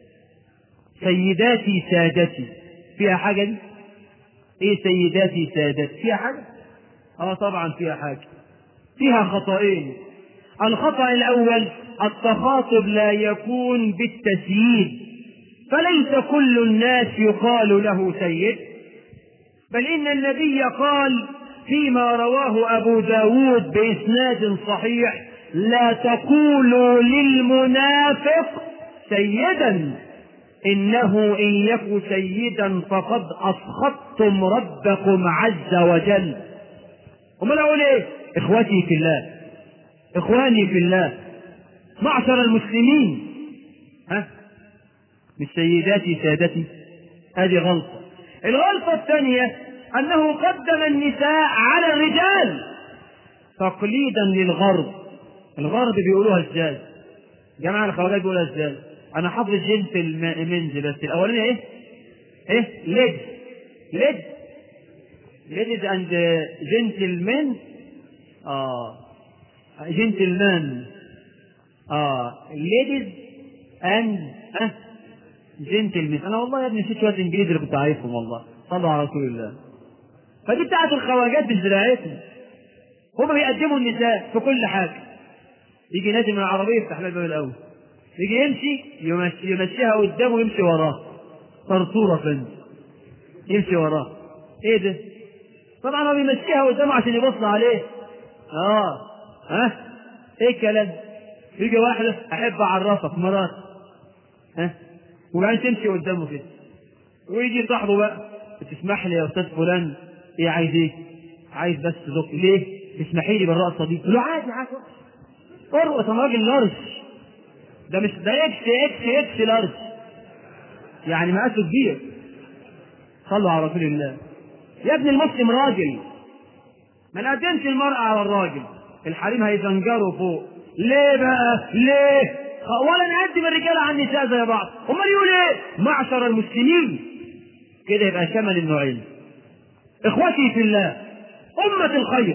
سيداتي سادتي فيها حاجة دي؟ إيه سيداتي سادتي فيها حاجة؟ آه طبعا فيها حاجة فيها خطأين الخطأ الأول التخاطب لا يكون بالتسييد فليس كل الناس يقال له سيد بل إن النبي قال فيما رواه أبو داود بإسناد صحيح لا تقولوا للمنافق سيدا إنه إن يك سيدا فقد أسخطتم ربكم عز وجل أمال أقول إيه إخوتي في الله إخواني في الله معشر المسلمين ها مش سيداتي سادتي هذه غلطة الغلطة الثانية أنه قدم النساء على الرجال تقليدا للغرب الغرب بيقولوها ازاي جماعة الخواجات بيقولوها ازاي أنا حافظ جنس المنز بس الأولانية إيه؟ إيه؟ ليد ليد ليدز أند جنتلمان آه جنتلمان اه ليديز اند ها جنتلمان انا والله يا ابني نسيت شويه انجليزي اللي كنت عارفهم والله صلوا على رسول الله فدي بتاعت الخواجات مش بتاعتهم هما بيقدموا النساء في كل حاجه يجي نازل من العربيه يفتح لها الباب الاول يجي يمشي يمشي يمشيها قدامه ويمشي وراه طرطوره فند يمشي وراه ايه ده طبعا هو بيمشيها قدامه عشان يبص عليه اه ها ايه الكلام يجي واحدة احب اعرفك مرات ها وبعدين تمشي قدامه كده ويجي صاحبه بقى تسمح لي يا استاذ فلان ايه عايز ايه عايز بس زق ليه تسمحي لي بالرقصه دي قال له عادي عادي ارقص انا راجل لارج ده مش ده اكس اكس اكس لارج يعني مقاسه كبير صلوا على رسول الله يا ابن المسلم راجل ما نقدمش المرأة على الراجل الحريم هيزنجروا فوق ليه بقى ليه ولا نقدم الرجالة على النساء زي بعض امال يقول ايه معشر المسلمين كده يبقى شمل النوعين اخوتي في الله أمة الخير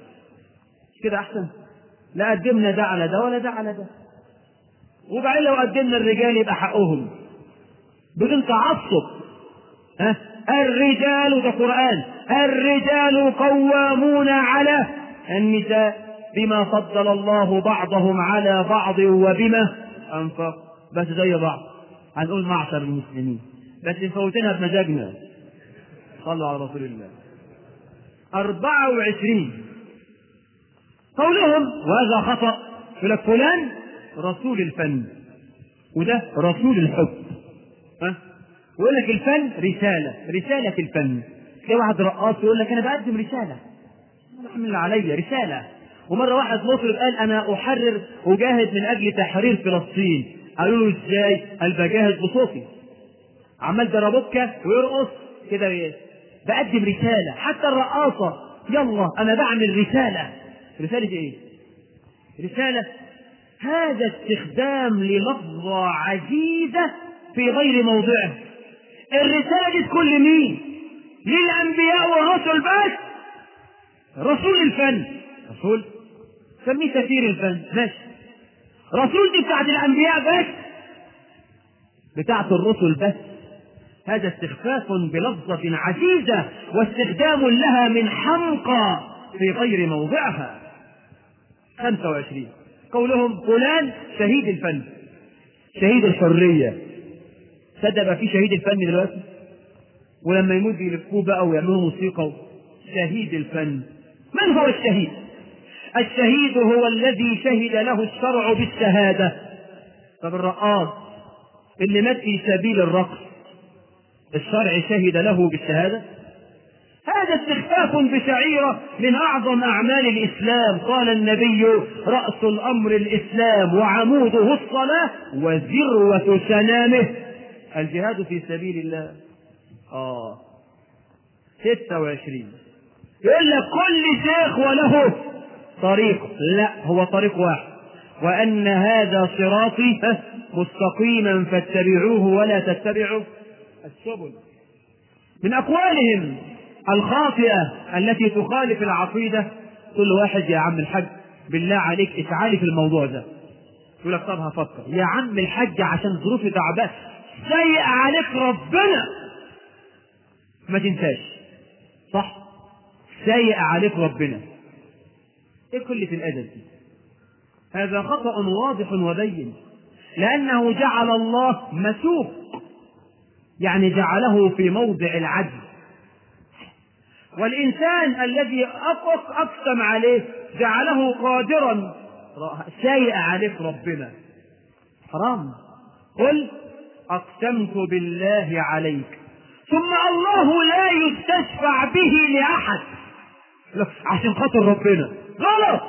مش كده أحسن لا قدمنا ده على ده ولا ده على ده وبعدين لو قدمنا الرجال يبقى حقهم بدون تعصب ها الرجال ده قرآن الرجال قوامون على النساء بما فضل الله بعضهم على بعض وبما أنفق بس زي بعض هنقول معشر المسلمين بس نفوتنها بمزاجنا صلوا على رسول الله أربعة وعشرين قولهم وهذا خطأ يقول لك فلان رسول الفن وده رسول الحب ها ويقول لك الفن رسالة رسالة الفن تلاقي واحد رقاص يقول لك أنا بقدم رسالة احمل عليا رسالة ومرة واحد مطرب قال أنا أحرر أجاهد من أجل تحرير فلسطين قالوا له إزاي؟ قال بجاهد بصوتي عمال دربوكة ويرقص كده إيه؟ بقدم رسالة حتى الرقاصة يلا أنا بعمل رسالة رسالة إيه؟ رسالة هذا استخدام للفظة عزيزة في غير موضعه الرسالة دي تكون لمين؟ للأنبياء والرسل بس رسول الفن رسول سميه سفير الفن ماشي رسول دي بتاعت الأنبياء بس بتاعت الرسل بس هذا استخفاف بلفظة عزيزة واستخدام لها من حمقى في غير موضعها 25 قولهم فلان شهيد الفن شهيد الحرية تصدق بقى في شهيد الفن دلوقتي ولما يموت يلفوه بقى ويعملوا موسيقى شهيد الفن من هو الشهيد الشهيد هو الذي شهد له الشرع بالشهادة طب الرقاص اللي مات في سبيل الرقص الشرع شهد له بالشهادة هذا استخفاف بشعيرة من أعظم أعمال الإسلام قال النبي رأس الأمر الإسلام وعموده الصلاة وذروة سنامه الجهاد في سبيل الله آه 26 يقول لك كل شيخ وله طريق لا هو طريق واحد وأن هذا صراطي مستقيما فاتبعوه ولا تتبعوا السبل من أقوالهم الخاطئة التي تخالف العقيدة كل واحد يا عم الحج بالله عليك اتعالي في الموضوع ده يقول لك طب هفكر يا عم الحج عشان ظروفي تعبان سيء عليك ربنا ما تنساش صح سيء عليك ربنا ايه كل في الادب دي هذا خطأ واضح وبين لأنه جعل الله مسوق يعني جعله في موضع العدل والإنسان الذي أقص أقسم عليه جعله قادرا سيء عليك ربنا حرام قل أقسمت بالله عليك ثم الله لا يستشفع به لأحد عشان خاطر ربنا غلط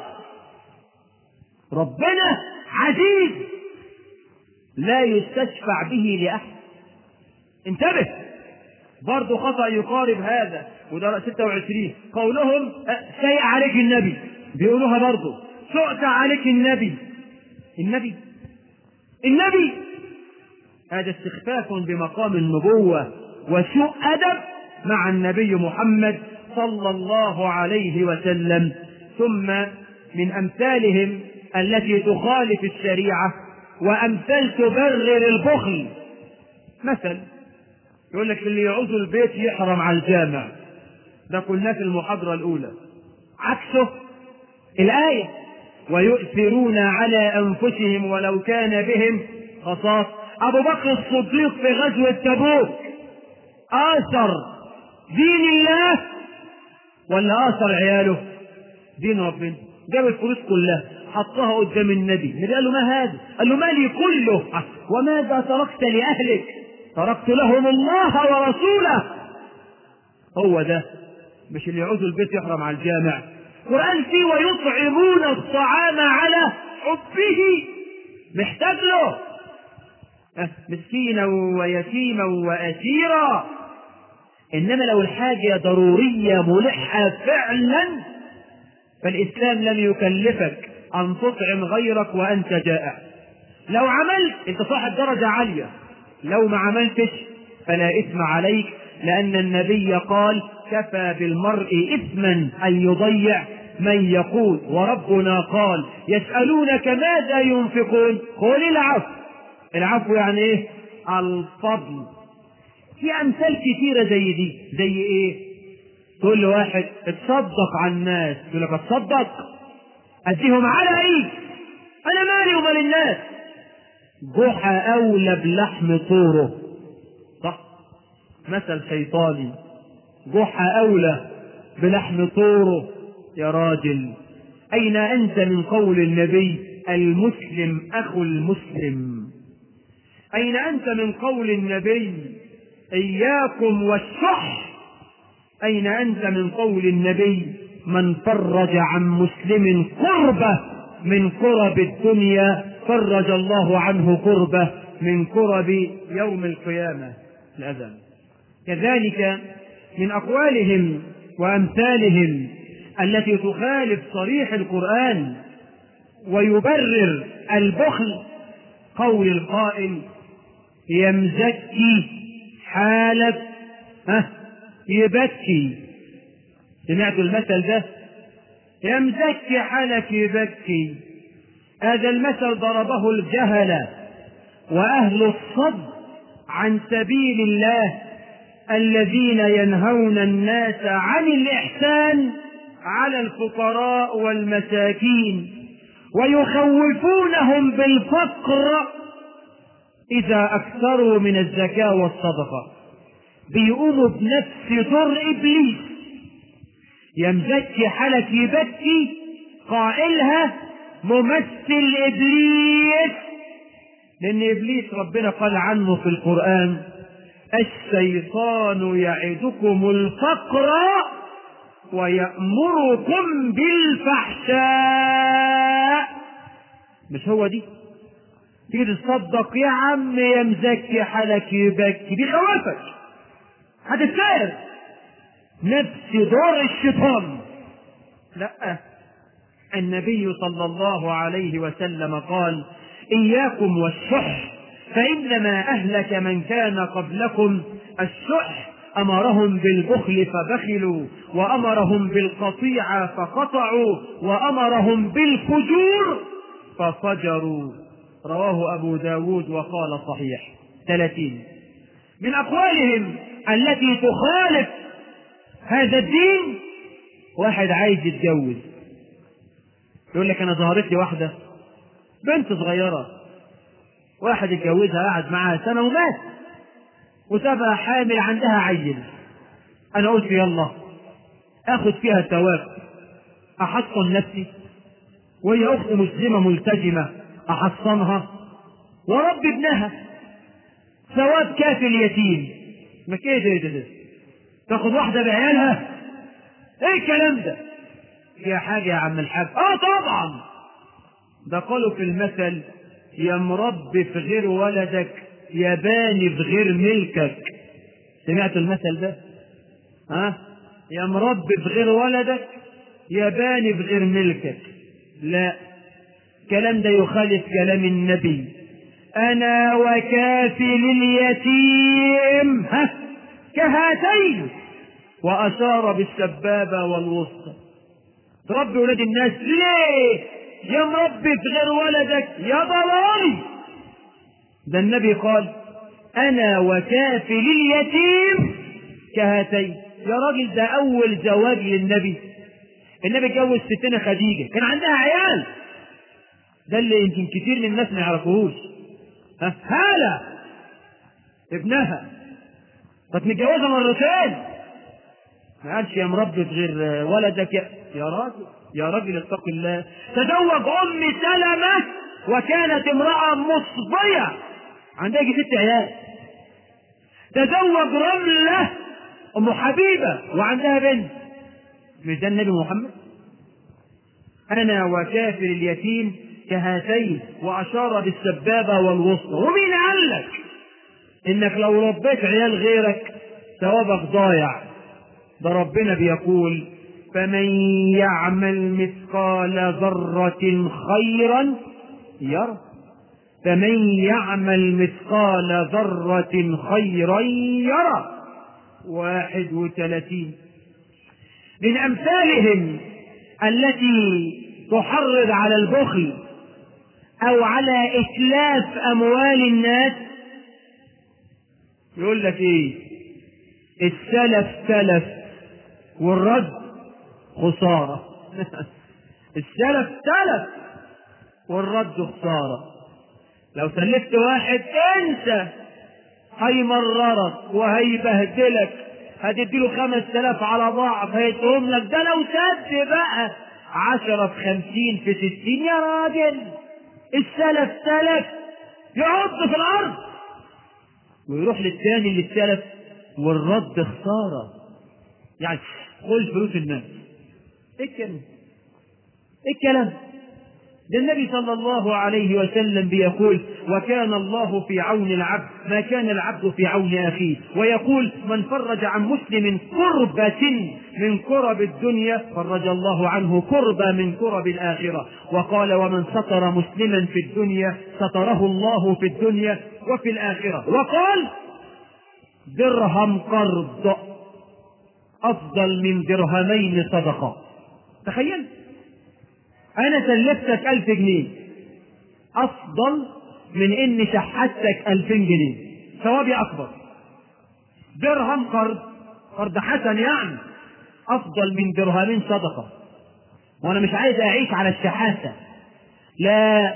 ربنا عزيز لا يستشفع به لأحد انتبه برضه خطأ يقارب هذا وده 26 قولهم سيء عليك النبي بيقولوها برضه سؤت عليك النبي النبي النبي هذا استخفاف بمقام النبوة وسوء أدب مع النبي محمد صلى الله عليه وسلم ثم من أمثالهم التي تخالف الشريعة وأمثال تبرر البخل مثل يقول لك اللي يعوز البيت يحرم على الجامع ده قلناه في المحاضرة الأولى عكسه الآية ويؤثرون على أنفسهم ولو كان بهم خصاص أبو بكر الصديق في غزوة تبوك آثر دين الله ولا آثر عياله دين ربنا جاب الفلوس كلها حطها قدام النبي النبي قال له ما هذا قال له مالي كله وماذا تركت لأهلك تركت لهم الله ورسوله هو ده مش اللي يعوزوا البيت يحرم على الجامع القرآن فيه ويطعمون الطعام على حبه محتاج له أه، مسكينا ويتيما وأسيرا إنما لو الحاجة ضرورية ملحة فعلا فالإسلام لم يكلفك أن تطعم غيرك وأنت جائع لو عملت أنت صاحب درجة عالية لو ما عملتش فلا إثم عليك لأن النبي قال كفى بالمرء إثما أن يضيع من يقول وربنا قال يسألونك ماذا ينفقون قل العفو العفو يعني ايه الفضل في امثال كتيرة زي دي زي ايه تقول له واحد اتصدق على الناس يقول لك اتصدق اديهم على ايه انا مالي ومال الناس جحا اولى بلحم طوره صح مثل شيطاني جحا اولى بلحم طوره يا راجل اين انت من قول النبي المسلم اخو المسلم أين أنت من قول النبي إياكم والشح أين أنت من قول النبي من فرج عن مسلم كربة من كرب الدنيا فرج الله عنه كربة من كرب يوم القيامة الأذان كذلك من أقوالهم وأمثالهم التي تخالف صريح القرآن ويبرر البخل قول القائل يمزكي حالة ها يبكي سمعتوا المثل ده يمزكي حالك يبكي هذا المثل ضربه الجهل وأهل الصد عن سبيل الله الذين ينهون الناس عن الإحسان على الفقراء والمساكين ويخوفونهم بالفقر إذا أكثروا من الزكاة والصدقة بيقوموا بنفس دور إبليس يمزكي حلك يبكي قائلها ممثل إبليس لأن إبليس ربنا قال عنه في القرآن الشيطان يعدكم الفقر ويأمركم بالفحشاء مش هو دي تيجي تصدق يا عم يا مزكي حالك يبكي دي خوافك هتتسائل نفس دور الشيطان لا النبي صلى الله عليه وسلم قال إياكم والشح فإنما أهلك من كان قبلكم الشح أمرهم بالبخل فبخلوا وأمرهم بالقطيعة فقطعوا وأمرهم بالفجور ففجروا رواه أبو داود وقال صحيح ثلاثين من أقوالهم التي تخالف هذا الدين واحد عايز يتجوز يقول لك أنا ظهرت لي واحدة بنت صغيرة واحد اتجوزها قعد معاها سنة ومات وسابها حامل عندها عيل أنا قلت يلا آخذ فيها ثواب أحصن نفسي وهي أخت مسلمة ملتزمة أحصنها ورب ابنها ثواب كافي اليتيم ما كده ده, ده تاخد واحدة بعيالها ايه الكلام ده يا حاجة يا عم الحاج اه طبعا ده قالوا في المثل يا مربي في غير ولدك يا باني في غير ملكك سمعت المثل ده ها يا مربي في غير ولدك يا باني في غير ملكك لا الكلام ده يخالف كلام النبي انا وكافل اليتيم ها كهاتين واشار بالسبابه والوسطى تربي ولاد الناس ليه يا مربي في غير ولدك يا ضلالي ده النبي قال انا وكافل اليتيم كهاتين يا راجل ده اول زواج للنبي النبي اتجوز ستنا خديجه كان عندها عيال ده اللي يمكن كتير من الناس ما يعرفوهوش ها هالة ابنها كانت متجوزه مرتين ما قالش يا مربي في غير ولدك يا, يا راجل يا راجل اتق الله تزوج ام سلمه وكانت امراه مصبيه عندها يجي ست عيال تزوج رمله ام حبيبه وعندها بنت مش ده النبي محمد أنا وكافر اليتيم كهاتين وأشار بالسبابة والوسطى ومين قال لك إنك لو ربيت عيال غيرك ثوابك ضايع ده ربنا بيقول فمن يعمل مثقال ذرة خيرا يرى فمن يعمل مثقال ذرة خيرا يرى واحد وثلاثين من أمثالهم التي تحرض على البخل أو على إتلاف أموال الناس يقول لك إيه السلف سلف والرد خسارة السلف سلف والرد خسارة لو سلفت واحد انسى هيمررك وهيبهدلك هتديله خمس تلاف على ضعف هيديهم لك ده لو سد بقى عشرة في خمسين في ستين يا راجل السلف سلف يعض في الأرض ويروح للتاني اللي السلف والرد خسارة يعني خذ فلوس الناس ايه الكلام ايه الكلام ده النبي صلى الله عليه وسلم بيقول وكان الله في عون العبد ما كان العبد في عون اخيه ويقول من فرج عن مسلم كربة من كرب الدنيا فرج الله عنه كربة من كرب الآخرة وقال ومن ستر مسلما في الدنيا ستره الله في الدنيا وفي الآخرة وقال درهم قرض أفضل من درهمين صدقة تخيل أنا سلفتك ألف جنيه أفضل من إني شحتك ألفين جنيه ثوابي أكبر درهم قرض قرض حسن يعني أفضل من درهمين صدقة وأنا مش عايز أعيش على الشحاتة لا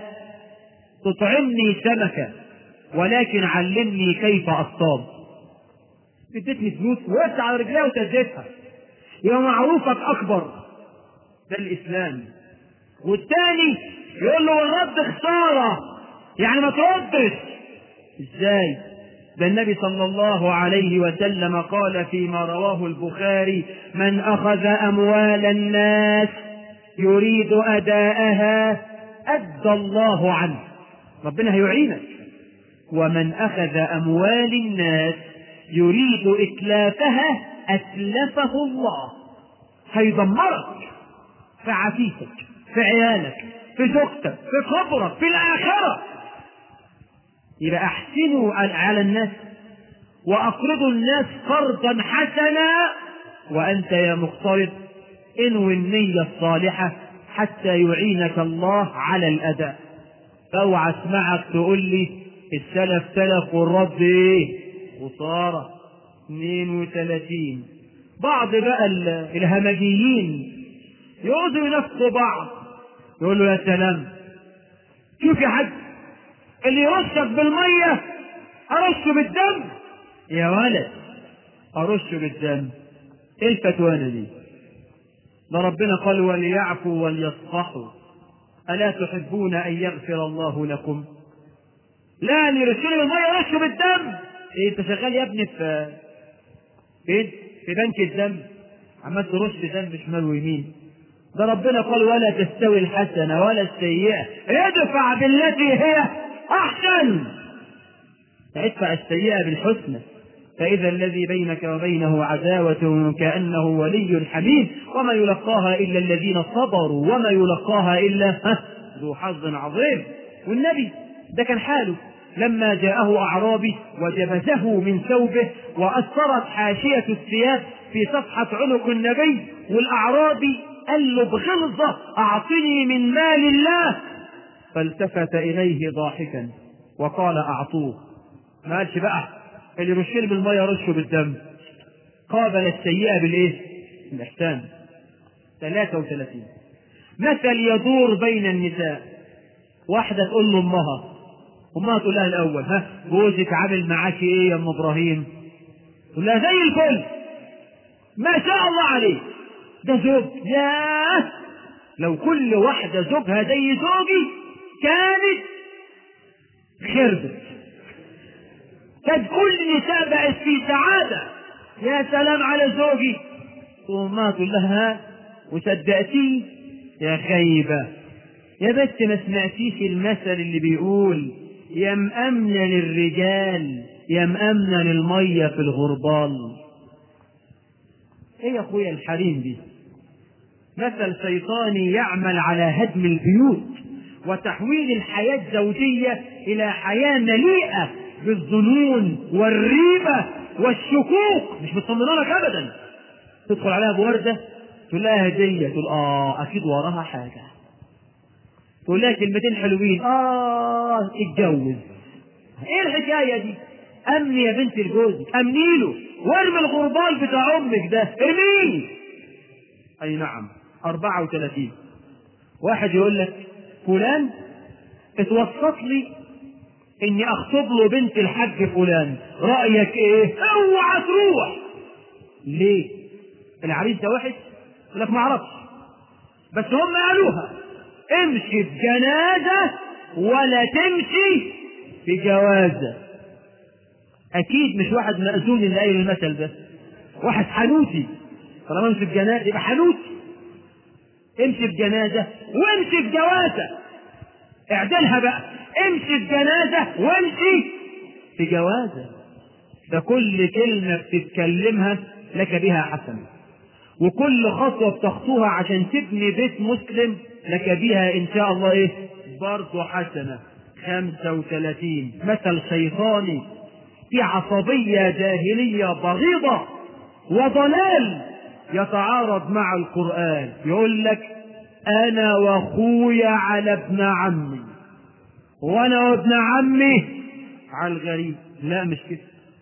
تطعمني سمكة ولكن علمني كيف أصطاد اديتني فلوس وقفت على رجليها وتزيتها يبقى معروفك أكبر ده الإسلام والتاني يقول له الرد خسارة يعني ما تردش ازاي ده النبي صلى الله عليه وسلم قال فيما رواه البخاري من أخذ أموال الناس يريد أداءها أدى الله عنه ربنا هيعينك ومن أخذ أموال الناس يريد إتلافها أتلفه الله هيدمرك في عفيفك في عيالك في زوجتك في قبرك في الآخرة يبقى أحسنوا على الناس وأقرضوا الناس قرضا حسنا وأنت يا مقترض انوي النية الصالحة حتى يعينك الله على الأداء اوعى اسمعك تقول لي السلف سلف والرد ايه خسارة 32 بعض بقى الهمجيين يقعدوا ينافقوا بعض يقول له يا سلام شوف يا حاج اللي يرشك بالمية أرشه بالدم يا ولد أرشه بالدم ايه الفتوانة دي ده ربنا قال وليعفوا وليصفحوا ألا تحبون أن يغفر الله لكم لا اللي يرشني بالمية أرشه بالدم إيه أنت شغال يا ابني في فين؟ في بنك الدم عمال ترش دم شمال ويمين ده ربنا قال ولا تستوي الحسنة ولا السيئة ادفع بالتي هي أحسن ادفع السيئة بالحسنى فإذا الذي بينك وبينه عداوة كأنه ولي حميم وما يلقاها إلا الذين صبروا وما يلقاها إلا ذو حظ عظيم والنبي ده كان حاله لما جاءه أعرابي وجبزه من ثوبه وأثرت حاشية الثياب في صفحة عنق النبي والأعرابي قال له بغلظة أعطني من مال الله فالتفت إليه ضاحكا وقال أعطوه ما قالش بقى اللي يرشني بالمية رشه بالدم قابل السيئة بالإيه؟ الإحسان 33 مثل يدور بين النساء واحدة تقول له أمها أمها تقول لها الأول ها جوزك عامل معاك إيه يا أم إبراهيم؟ تقول لها زي الفل ما شاء الله عليه ده زوج ياه لو كل واحدة زوجها زي زوجي كانت خربت كانت كل النساء بقت في سعادة يا سلام على زوجي وما تقول لها وصدقتيه يا خيبة يا بس ما سمعتيش المثل اللي بيقول يا مأمنة للرجال يا مأمنة للمية في الغربال ايه يا اخويا الحريم دي مثل شيطاني يعمل على هدم البيوت وتحويل الحياة الزوجية إلى حياة مليئة بالظنون والريبة والشكوك مش مطمنة لك أبدا تدخل عليها بوردة تقول لها هدية تقول آه أكيد وراها حاجة تقول لها كلمتين حلوين آه اتجوز إيه الحكاية دي؟ أمني يا بنت الجوز أمني له وارمي الغربال بتاع أمك ده ارميه أي نعم 34 واحد يقول لك فلان اتوسط لي اني اخطب له بنت الحاج فلان رايك ايه اوعى تروح ليه العريس ده وحش يقول لك ما اعرفش بس هم قالوها امشي بجنازه ولا تمشي بجوازه اكيد مش واحد مأذون اللي قايل المثل ده واحد حنوتي طالما امشي بجنازه يبقى حنوتي امشي بجنازه وامشي بجوازه اعدلها بقى امشي بجنازه وامشي بجوازه ده كل كلمه بتتكلمها لك بها حسنه وكل خطوه بتخطوها عشان تبني بيت مسلم لك بها ان شاء الله ايه برضه حسنه 35 مثل شيطاني في عصبيه جاهليه بغيضه وضلال يتعارض مع القرآن يقول لك أنا وأخويا على ابن عمي وأنا وابن عمي على الغريب لا مش كده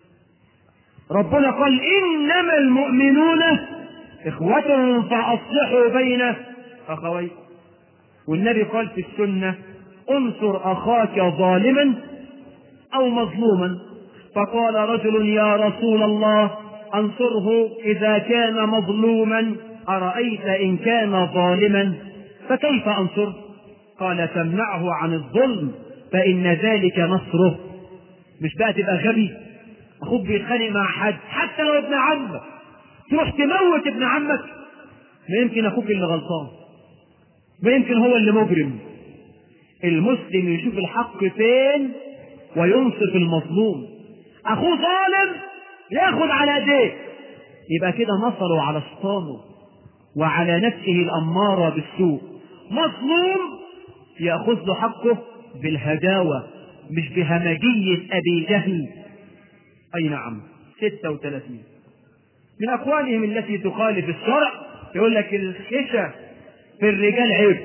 ربنا قال إنما المؤمنون إخوة فأصلحوا بين أخويكم والنبي قال في السنة انصر أخاك ظالما أو مظلوما فقال رجل يا رسول الله انصره اذا كان مظلوما ارايت ان كان ظالما فكيف انصره قال تمنعه عن الظلم فان ذلك نصره مش بقى تبقى غبي اخوك بيتخانق مع حد حتى لو ابن عمك تروح تموت ابن عمك ما يمكن اخوك اللي غلطان ما يمكن هو اللي مجرم المسلم يشوف الحق فين وينصف المظلوم اخوه ظالم ياخد على ايديه يبقى كده نصروا على شيطانه وعلى نفسه الأمارة بالسوء مظلوم يأخذ له حقه بالهداوة مش بهمجية أبي جهل أي نعم 36 من أقوالهم التي تخالف الشرع يقول لك الخشة في الرجال عيب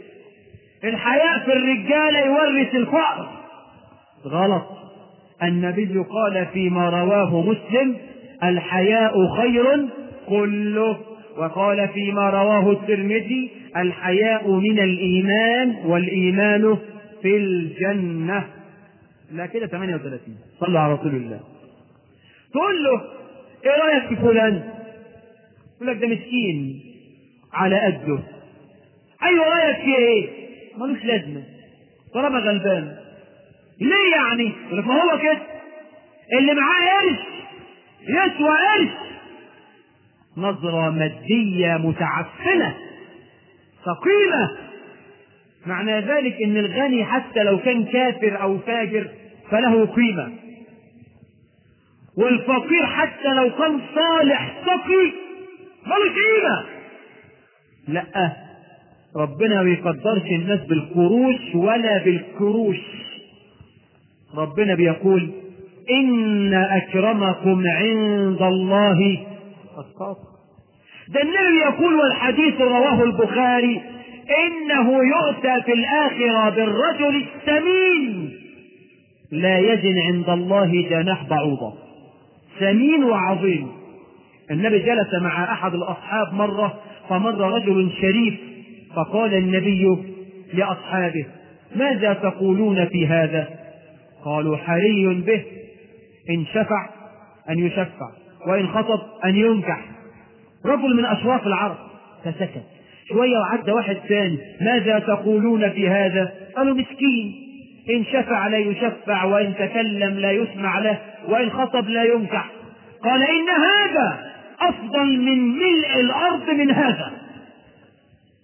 الحياء في الرجال يورث الفقر غلط النبي قال فيما رواه مسلم الحياء خير كله وقال فيما رواه الترمذي الحياء من الإيمان والإيمان في الجنة لا كده 38 صلوا على رسول الله تقول له ايه رايك في فلان يقول لك ده مسكين على قده ايوه رايك في ايه ملوش لازمه طالما غلبان ليه يعني يقول لك ما هو كده اللي معاه قرش يسوى قرش نظرة مادية متعفنة ثقيلة معنى ذلك ان الغني حتى لو كان كافر او فاجر فله قيمة والفقير حتى لو كان صالح تقي ملوش قيمة لا ربنا ما بيقدرش الناس بالقروش ولا بالكروش ربنا بيقول إن أكرمكم عند الله أتقاكم ده النبي يقول والحديث رواه البخاري إنه يؤتى في الآخرة بالرجل السمين لا يزن عند الله جناح بعوضة سمين وعظيم النبي جلس مع أحد الأصحاب مرة فمر رجل شريف فقال النبي لأصحابه ماذا تقولون في هذا قالوا حري به إن شفع أن يشفع وإن خطب أن ينكح رجل من أشراف العرب فسكت شوية وعد واحد ثاني ماذا تقولون في هذا قالوا مسكين إن شفع لا يشفع وإن تكلم لا يسمع له وإن خطب لا ينكح قال إن هذا أفضل من ملء الأرض من هذا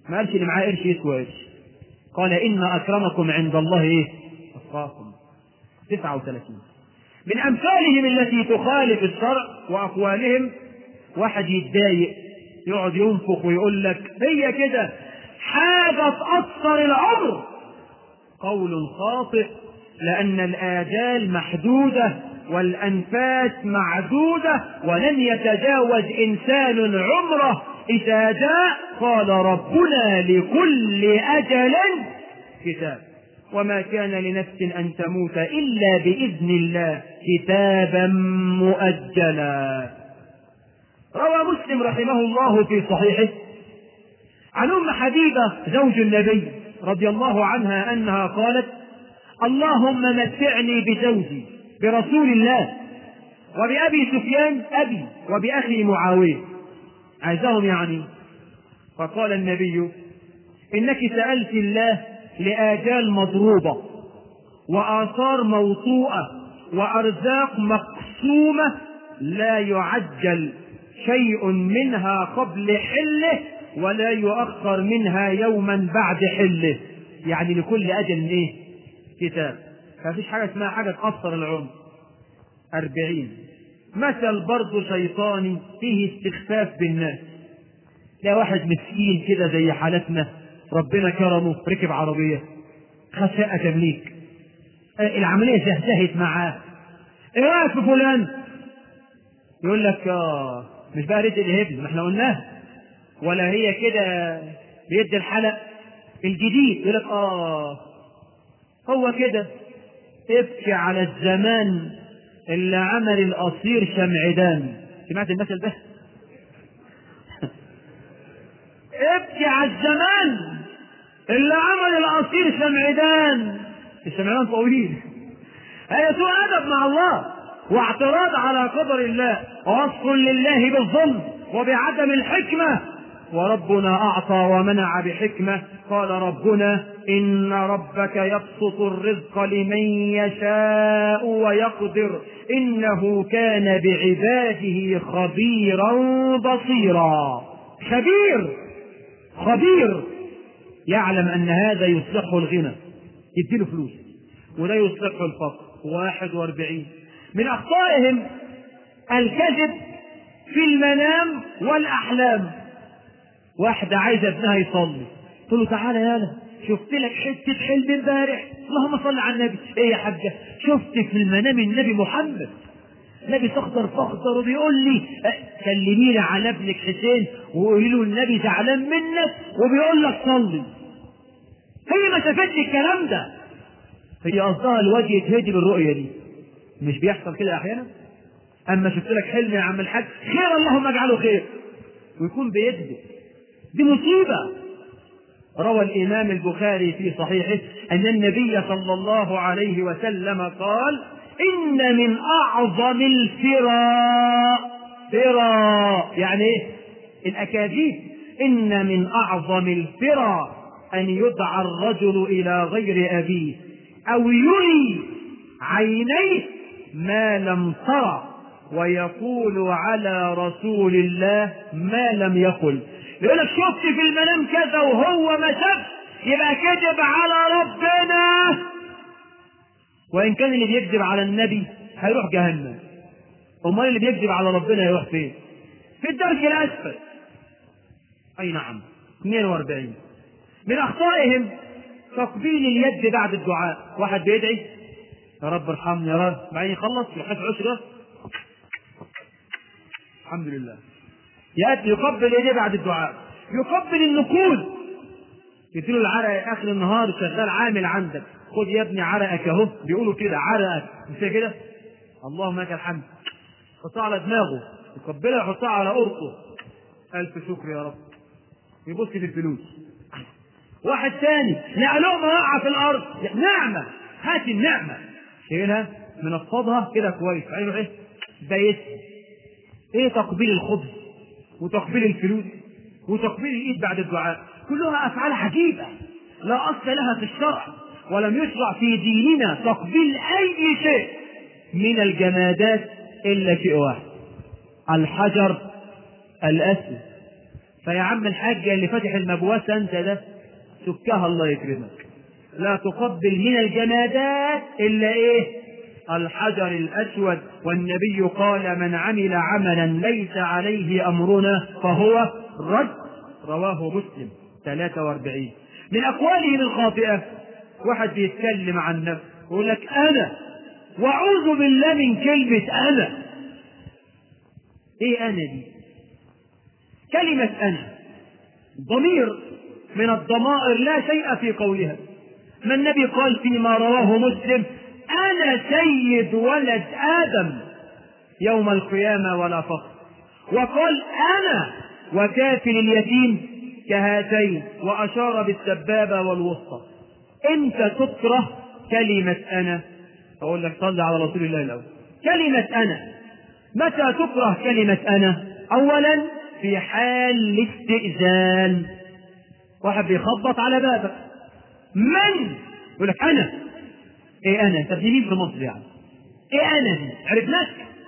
ما قالش اللي معاه قرش يسوى قرش قال إن أكرمكم عند الله إيه؟ أتقاكم 39 من أمثالهم التي تخالف الشرع وأقوالهم واحد يتضايق يقعد ينفخ ويقول لك هي كده حاجة تأثر العمر قول خاطئ لأن الآجال محدودة والأنفاس معدودة ولن يتجاوز إنسان عمره إذا جاء قال ربنا لكل أجل كتاب وما كان لنفس أن تموت إلا بإذن الله كتابا مؤجلا روى مسلم رحمه الله في صحيحه عن أم حبيبة زوج النبي رضي الله عنها أنها قالت اللهم متعني بزوجي برسول الله وبأبي سفيان أبي وبأخي معاوية عايزهم يعني فقال النبي إنك سألت الله لآجال مضروبة وآثار موطوءة وأرزاق مقسومة لا يعجل شيء منها قبل حله ولا يؤخر منها يوما بعد حله يعني لكل أجل إيه كتاب فمفيش حاجة اسمها حاجة تأثر العمر أربعين مثل برضه شيطاني فيه استخفاف بالناس لا واحد مسكين كده زي حالتنا ربنا كرمه ركب عربية خد شقة تمليك العملية زهزهت معاه ايه رأيك في فلان يقول لك اه مش بقى رزق الهبل ما احنا قلناه ولا هي كده بيد الحلق الجديد يقول لك اه هو كده ابكي على الزمان اللي عمل القصير شمعدان سمعت المثل ده ابكي على الزمان اللي عمل القصير شمعدان الشمعدان طويل هي سوء ادب مع الله واعتراض على قدر الله ووصف لله بالظلم وبعدم الحكمه وربنا اعطى ومنع بحكمه قال ربنا ان ربك يبسط الرزق لمن يشاء ويقدر انه كان بعباده خبيرا بصيرا خبير خبير يعلم ان هذا يصلحه الغنى يديله فلوس ولا يصلحه الفقر واحد واربعين من اخطائهم الكذب في المنام والاحلام واحدة عايزة ابنها يصلي قلت له تعالى يالا شفت لك حتة حلم امبارح اللهم صل على النبي ايه يا حاجة شفت في المنام النبي محمد لابس اخضر فاخضر وبيقول لي كلميني على ابنك حسين وقولي له النبي زعلان منك وبيقول لك صلي هي ما شافتش الكلام ده هي قصدها الوجه يتهدي بالرؤية دي مش بيحصل كده احيانا اما شفت لك حلم يا عم الحاج خير اللهم اجعله خير ويكون بيكذب دي مصيبة روى الإمام البخاري في صحيحه أن النبي صلى الله عليه وسلم قال إن من أعظم الفرا فرا يعني إيه؟ الأكاذيب إن من أعظم الفرا أن يدعى الرجل إلى غير أبيه أو يري عينيه ما لم ترى ويقول على رسول الله ما لم يقل يقول لك شفت في المنام كذا وهو ما شاف يبقى كذب على ربنا وان كان اللي بيكذب على النبي هيروح جهنم امال اللي بيكذب على ربنا هيروح فين في الدرج الاسفل اي نعم 42 من اخطائهم تقبيل اليد بعد الدعاء واحد بيدعي يا رب ارحمني يا رب بعدين يخلص يحط عشرة الحمد لله يأتي يقبل ايديه بعد الدعاء يقبل النقود يديله العرق اخر النهار شغال عامل عندك خد يا ابني عرقك اهو بيقولوا كده عرقك مش كده اللهم لك الحمد حطها على دماغه يقبلها يحطها على قرطه الف شكر يا رب يبص في الفلوس واحد ثاني لا لقمه واقعه في الارض نعمه هات النعمه شيلها منفضها كده كويس عينه ايه بيت ايه تقبيل الخبز وتقبيل الفلوس وتقبيل الايد بعد الدعاء كلها افعال عجيبه لا اصل لها في الشرع ولم يشرع في ديننا تقبيل اي شيء من الجمادات الا شيء واحد الحجر الاسود فيا عم الحاج اللي فاتح المبوسة انت ده سكها الله يكرمك لا تقبل من الجمادات الا ايه الحجر الاسود والنبي قال من عمل عملا ليس عليه امرنا فهو رد رواه مسلم 43 من اقواله الخاطئه واحد بيتكلم عن نفسه يقول لك انا واعوذ بالله من كلمه انا ايه انا دي كلمه انا ضمير من الضمائر لا شيء في قولها ما النبي قال فيما رواه مسلم انا سيد ولد ادم يوم القيامه ولا فخر وقال انا وكافل اليتيم كهاتين واشار بالسبابه والوسطى انت تكره كلمه انا اقول لك صل على رسول الله الاول كلمه انا متى تكره كلمه انا اولا في حال الاستئذان واحد بيخبط على بابك من يقول لك انا ايه انا طب دي مين في مصر يعني ايه انا دي عرفناك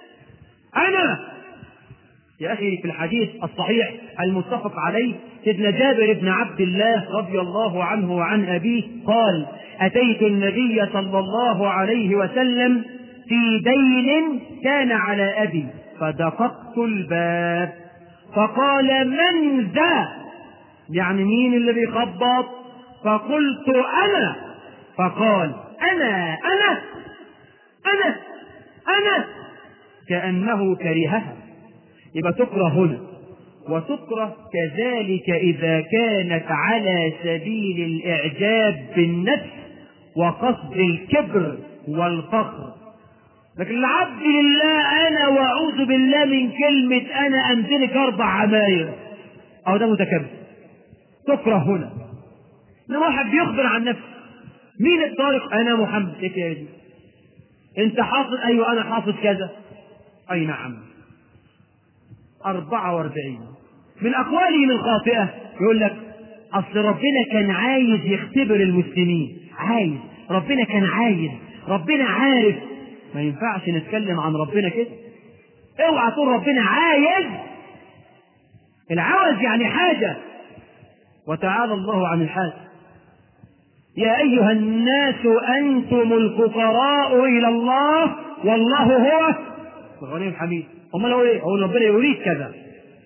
انا يا اخي في الحديث الصحيح المتفق عليه سيدنا جابر بن عبد الله رضي الله عنه وعن ابيه قال اتيت النبي صلى الله عليه وسلم في دين كان على ابي فدققت الباب فقال من ذا يعني مين اللي بيخبط فقلت انا فقال انا انا انا انا كانه كرهها يبقى تكره هنا وتكره كذلك اذا كانت على سبيل الاعجاب بالنفس وقصد الكبر والفخر لكن العبد لله انا واعوذ بالله من كلمه انا امتلك اربع عماير او ده متكبر تكره هنا ان واحد بيخبر عن نفسه مين الطارق انا محمد ايه يا دي انت حافظ ايوه انا حافظ كذا اي نعم أربعة واربعين من أقوالهم الخاطئة يقول لك أصل ربنا كان عايز يختبر المسلمين عايز ربنا كان عايز ربنا عارف ما ينفعش نتكلم عن ربنا كده اوعى تقول ربنا عايز العوز يعني حاجة وتعالى الله عن الحاجة يا أيها الناس أنتم الفقراء إلى الله والله هو الغني الحميد امال هو ايه؟ هو ربنا يريد كذا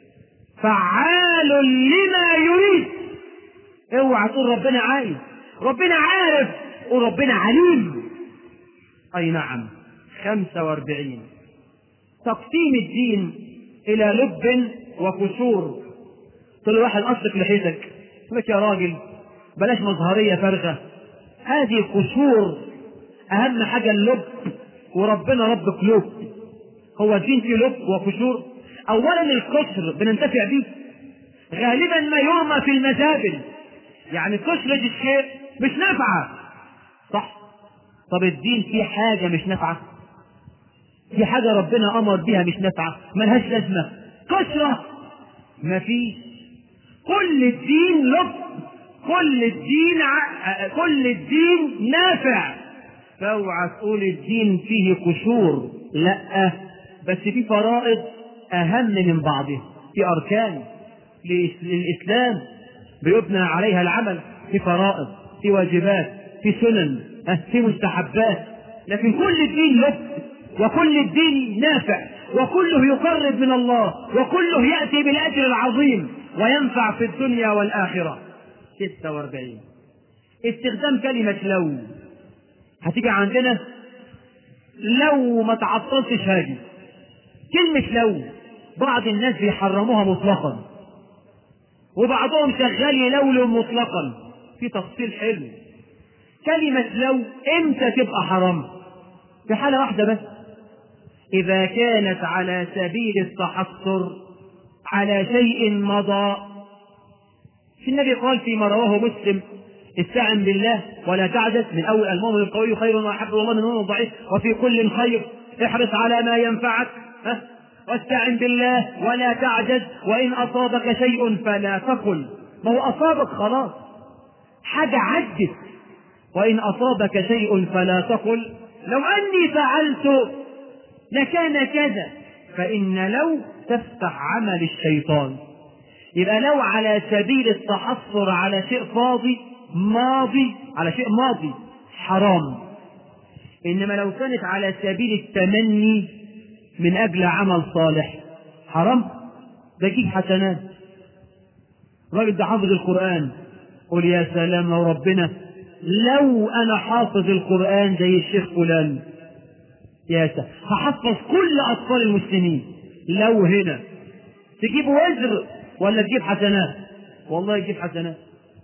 فعال لما يريد اوعى تقول ربنا عايز ربنا عارف وربنا عليم اي نعم خمسة واربعين تقسيم الدين الى لب وكسور تقول له واحد اصلك لحيتك يقول لك يا راجل بلاش مظهريه فارغه هذه قشور اهم حاجه اللب وربنا رب قلوب هو الدين فيه لب وقشور اولا القشر بننتفع به غالبا ما يرمى في المزابل يعني قشرة الشيء مش نافعة صح طب الدين فيه حاجة مش نافعة في حاجة ربنا أمر بها مش نافعة ملهاش لازمة قشرة ما فيش كل الدين لب كل الدين ع... كل الدين نافع فاوعى تقول الدين فيه قشور لا بس في فرائض اهم من بعضها في اركان للاسلام بيبنى عليها العمل في فرائض في واجبات في سنن في مستحبات لكن كل الدين لب وكل الدين نافع وكله يقرب من الله وكله يأتي بالأجر العظيم وينفع في الدنيا والآخرة 46 استخدام كلمة لو هتيجي عندنا لو ما تعطلتش هاجي كلمة لو بعض الناس بيحرموها مطلقا وبعضهم شغال يلولو مطلقا في تفصيل حلو كلمة لو امتى تبقى حرام في حالة واحدة بس إذا كانت على سبيل التحصر على شيء مضى في النبي قال فيما رواه مسلم استعن بالله ولا تعجز من أول المؤمن القوي خير وأحب الله من المؤمن الضعيف وفي كل خير احرص على ما ينفعك ها واستعن بالله ولا تعجز وإن أصابك شيء فلا تقل ما هو أصابك خلاص حاجة عدت وإن أصابك شيء فلا تقل لو أني فعلت لكان كذا فإن لو تفتح عمل الشيطان يبقى لو على سبيل التحصر على شيء فاضي ماضي على شيء ماضي حرام إنما لو كانت على سبيل التمني من أجل عمل صالح حرام ده يجيب حسنات الراجل ده حافظ القرآن قل يا سلام لو ربنا لو أنا حافظ القرآن زي الشيخ فلان يا سلام هحفظ كل أطفال المسلمين لو هنا تجيب وزر ولا تجيب حسنات والله يجيب حسنات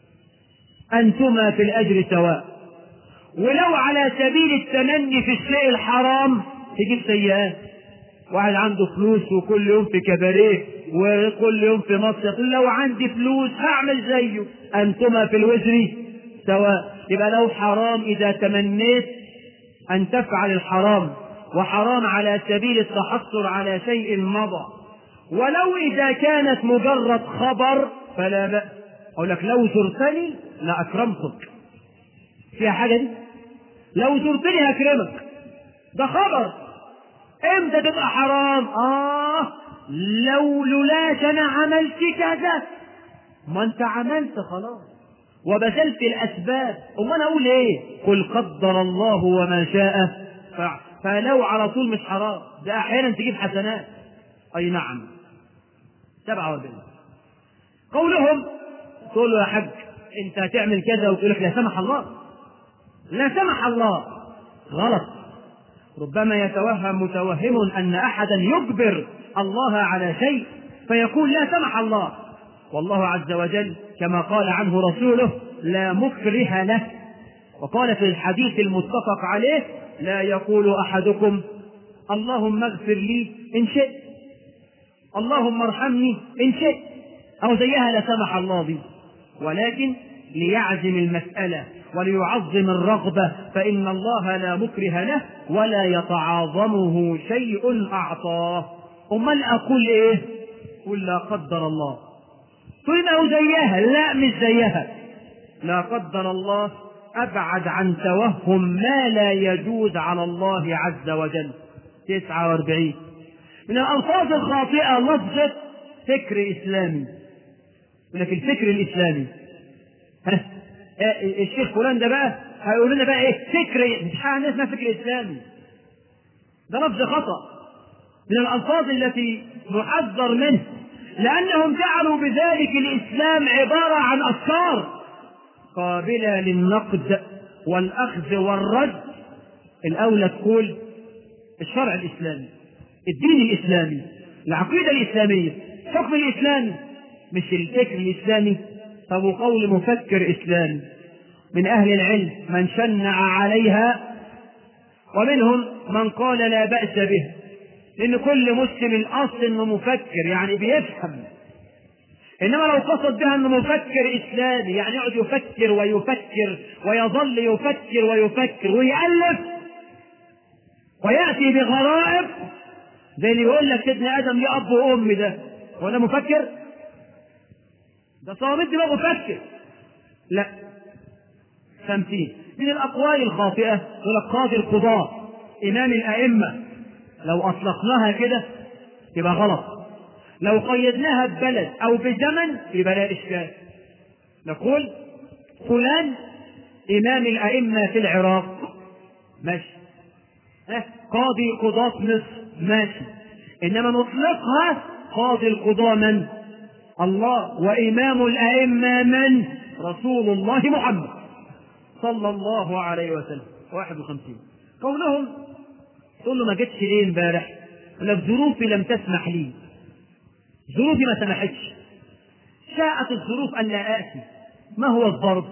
أنتما في الأجر سواء ولو على سبيل التمني في الشيء الحرام تجيب سيئات واحد عنده فلوس وكل يوم في كباريه وكل يوم في مصيف لو عندي فلوس هعمل زيه أنتما في الوزر سواء يبقى لو حرام إذا تمنيت أن تفعل الحرام وحرام على سبيل التحصر على شيء مضى ولو إذا كانت مجرد خبر فلا بأس أقول لك لو زرتني لأكرمتك فيها حاجة دي لو زرتني هكرمك ده خبر امتى تبقى حرام اه لو لولاش انا عملت كذا ما انت عملت خلاص وبذلت الاسباب امال انا اقول ايه قل قدر الله وما شاء فعل فلو على طول مش حرام ده احيانا تجيب حسنات اي نعم سبعة وبين قولهم تقول له يا حاج انت هتعمل كذا وتقول لك لا سمح الله لا سمح الله غلط ربما يتوهم متوهم ان احدا يجبر الله على شيء فيقول لا سمح الله والله عز وجل كما قال عنه رسوله لا مكره له وقال في الحديث المتفق عليه لا يقول احدكم اللهم اغفر لي ان شئت اللهم ارحمني ان شئت او زيها لا سمح الله بي ولكن ليعزم المساله وليعظم الرغبة فإن الله لا مكره له ولا يتعاظمه شيء أعطاه أمال أقول إيه؟ قل لا قدر الله تقول أو زيها لا مش زيها لا قدر الله أبعد عن توهم ما لا يجوز على الله عز وجل تسعة واربعين من الألفاظ الخاطئة لفظة فكر إسلامي يقول لك الفكر الإسلامي ها الشيخ فلان ده بقى هيقول لنا بقى ايه فكر مش حاجه اسمها فكر اسلامي ده لفظ خطا من الالفاظ التي نحذر منه لانهم جعلوا بذلك الاسلام عباره عن افكار قابله للنقد والاخذ والرد الاولى تقول الشرع الاسلامي الدين الاسلامي العقيده الاسلاميه الحكم الاسلامي مش الفكر الاسلامي طب قول مفكر إسلامي من أهل العلم من شنع عليها ومنهم من قال لا بأس به لأن كل مسلم الأصل إنه مفكر يعني بيفهم إنما لو قصد بها إنه مفكر إسلامي يعني يقعد يفكر ويفكر ويظل يفكر ويفكر ويألف ويأتي بغرائب زي اللي يقول لك سيدنا آدم ليه أب وأم ده هو ده مفكر؟ ده صواميل دماغه فكر لا خمسين من الأقوال الخاطئة يقول لك قاضي القضاء إمام الأئمة لو أطلقناها كده يبقى غلط لو قيدناها ببلد أو بزمن يبقى لا إشكال نقول فلان إمام الأئمة في العراق ماشي ها قاضي قضاة مصر ماشي إنما نطلقها قاضي القضاة من؟ الله وإمام الأئمة من؟ رسول الله محمد صلى الله عليه وسلم 51 قولهم تقول له ما جتش ليه امبارح؟ يقول لك ظروفي لم تسمح لي ظروفي ما سمحتش شاءت الظروف أن لا آتي ما هو الظرف؟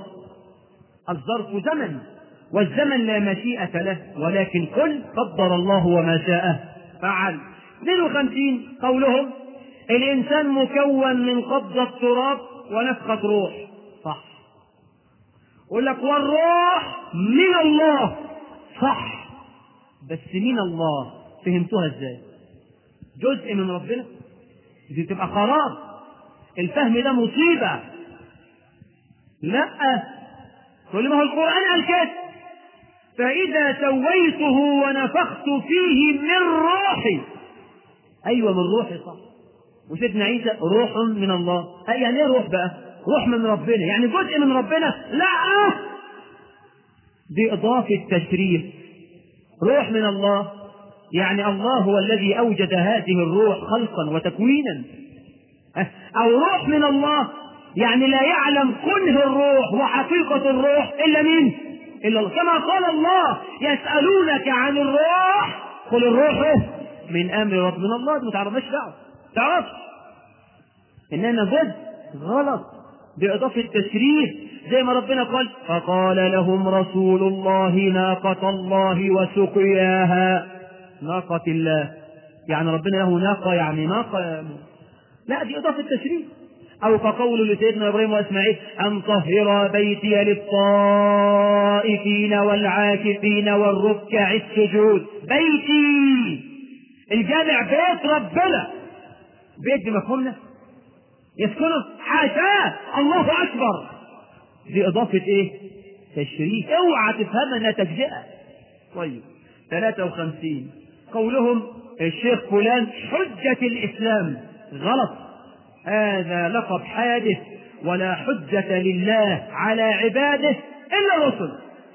الظرف زمن والزمن لا مشيئة له ولكن كل قدر الله وما شاء فعل 52 قولهم الإنسان مكون من قبضة تراب ونفخة روح صح يقول لك والروح من الله صح بس من الله فهمتوها ازاي جزء من ربنا دي تبقى قرار الفهم ده مصيبة لا تقول ما هو القرآن قال كده فإذا سويته ونفخت فيه من روحي أيوة من روحي صح وسيدنا عيسى روح من الله أي يعني ايه روح بقى روح من ربنا يعني جزء من ربنا لا دي إضافة تشريف روح من الله يعني الله هو الذي أوجد هذه الروح خلقا وتكوينا أو روح من الله يعني لا يعلم كنه الروح وحقيقة الروح إلا مين؟ إلا الله كما قال الله يسألونك عن الروح قل الروح من أمر رب من الله ما تعرفش دعوة تعرفش إنما جزء غلط بإضافة تشريف زي ما ربنا قال فقال لهم رسول الله ناقة الله وسقياها ناقة الله يعني ربنا له ناقة يعني ناقة لا دي إضافة تشريف أو كقول لسيدنا إبراهيم وإسماعيل أن طهر بيتي للطائفين والعاكفين والركع السجود بيتي الجامع بيت ربنا بيت بمفهومنا يسكنه حاشاه الله أكبر دي إضافة إيه؟ تشريف اوعى تفهمها انها تجزئة طيب 53 قولهم الشيخ فلان حجة الإسلام غلط هذا لقب حادث ولا حجة لله على عباده إلا الرسل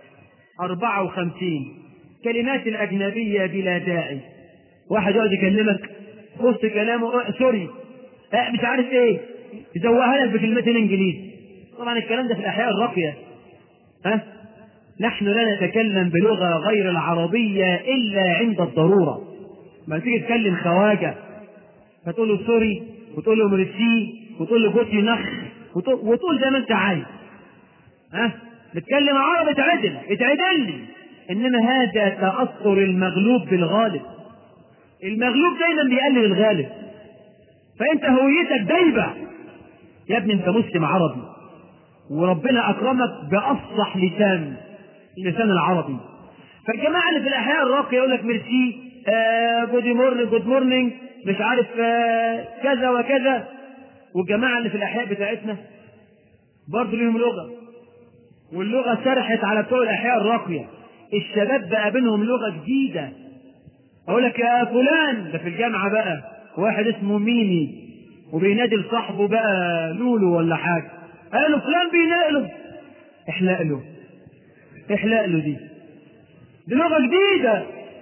54 كلمات الأجنبية بلا داعي واحد يقعد يكلمك بص كلامه اه سوري اه مش عارف ايه يزوقها لك بكلمتين انجليزي طبعا الكلام ده في الاحياء الراقيه ها نحن لا نتكلم بلغه غير العربيه الا عند الضروره ما تيجي تكلم خواجه فتقول له سوري وتقول له مرسي وتقول له جوتي نخ وتقول, وتقول زي ما انت عايز ها نتكلم عربي اتعدل اتعدل لي انما هذا تاثر المغلوب بالغالب المغلوب دايما بيقلل الغالب فانت هويتك دايبه يا ابني انت مسلم عربي وربنا اكرمك بافصح لسان اللسان العربي فالجماعه اللي في الاحياء الراقيه يقول لك ميرسي آه جود مورنينج جود مورنينج مش عارف آه كذا وكذا والجماعه اللي في الاحياء بتاعتنا برضه ليهم لغه واللغه سرحت على بتوع الاحياء الراقيه الشباب بقى بينهم لغه جديده اقول لك يا فلان ده في الجامعه بقى واحد اسمه ميمي وبينادي لصاحبه بقى لولو ولا حاجه قال له فلان بينقله احلق له احلق له دي دي لغه جديده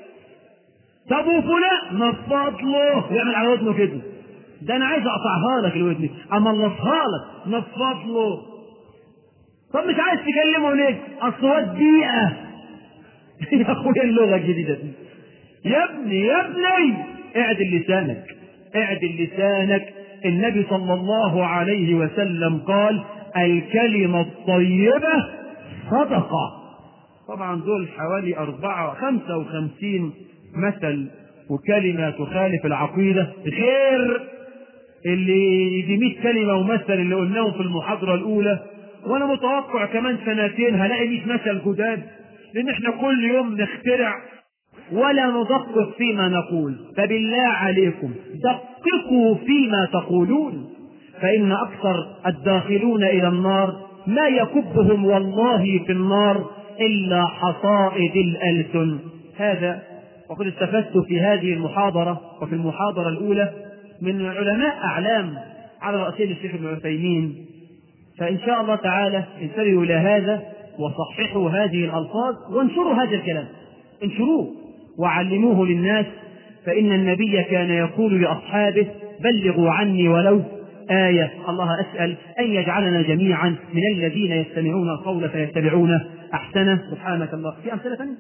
طب وفلان نفض له يعمل على ودنه كده ده انا عايز اقطعها لك الودن اما نصها لك نفض له طب مش عايز تكلمه ليه؟ اصل هو الدقيقه يا اخويا اللغه الجديده دي يا ابني يا ابني اعدل لسانك اعدل لسانك النبي صلى الله عليه وسلم قال الكلمة الطيبة صدقة طبعا دول حوالي أربعة خمسة وخمسين مثل وكلمة تخالف العقيدة غير اللي يجي 100 كلمة ومثل اللي قلناهم في المحاضرة الأولى وأنا متوقع كمان سنتين هلاقي 100 مثل جداد لأن احنا كل يوم نخترع ولا ندقق فيما نقول فبالله عليكم دققوا فيما تقولون فإن أكثر الداخلون إلى النار ما يكبهم والله في النار إلا حصائد الألسن هذا وقد استفدت في هذه المحاضرة وفي المحاضرة الأولى من علماء أعلام على رأسهم الشيخ ابن عثيمين فإن شاء الله تعالى انتبهوا إلى هذا وصححوا هذه الألفاظ وانشروا هذا الكلام انشروه وعلموه للناس فإن النبي كان يقول لأصحابه بلغوا عني ولو آية الله أسأل أن يجعلنا جميعا من الذين يستمعون القول فيتبعون أحسنه سبحانك الله في أمثلة ثانية؟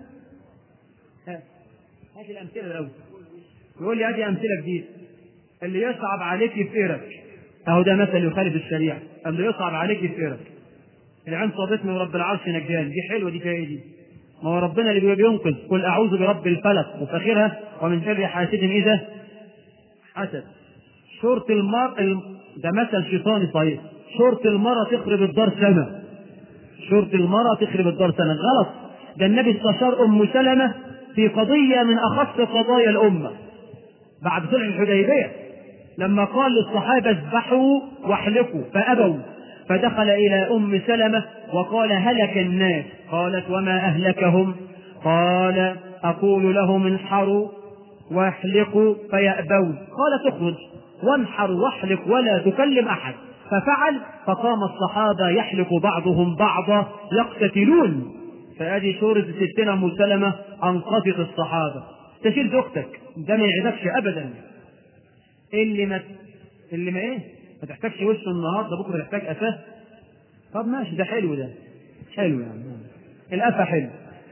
هات الأمثلة الأول يقول لي هذه أمثلة جديدة اللي يصعب عليك يفقرك أهو ده مثل يخالف الشريعة اللي يصعب عليك يفقرك العين صابتني ورب العرش نجاني دي حلوة دي فيها إيه دي؟ ما هو ربنا اللي بينقذ قل اعوذ برب الفلق وفي اخرها ومن شر حاسد اذا حسد شرط المرء ده مثل شيطاني صحيح شرط المرأة تخرب الدار سنة شرط المرأة تخرب الدار سنة غلط ده النبي استشار ام سلمة في قضية من اخص قضايا الامة بعد صلح الحديبية لما قال للصحابة اذبحوا واحلقوا فابوا فدخل إلى أم سلمة وقال هلك الناس قالت وما أهلكهم قال أقول لهم انحروا واحلقوا فيأبون قال تخرج وانحر واحلق ولا تكلم أحد ففعل فقام الصحابة يحلق بعضهم بعضا يقتتلون فادي سورة ستنا أم سلمة أنقذت الصحابة تشيل زوجتك ده ما يعزكش أبدا اللي ما اللي ما إيه ما تحتاجش وشه النهارده بكره تحتاج قفاه طب ماشي ده حلو ده حلو يعني القفا حلو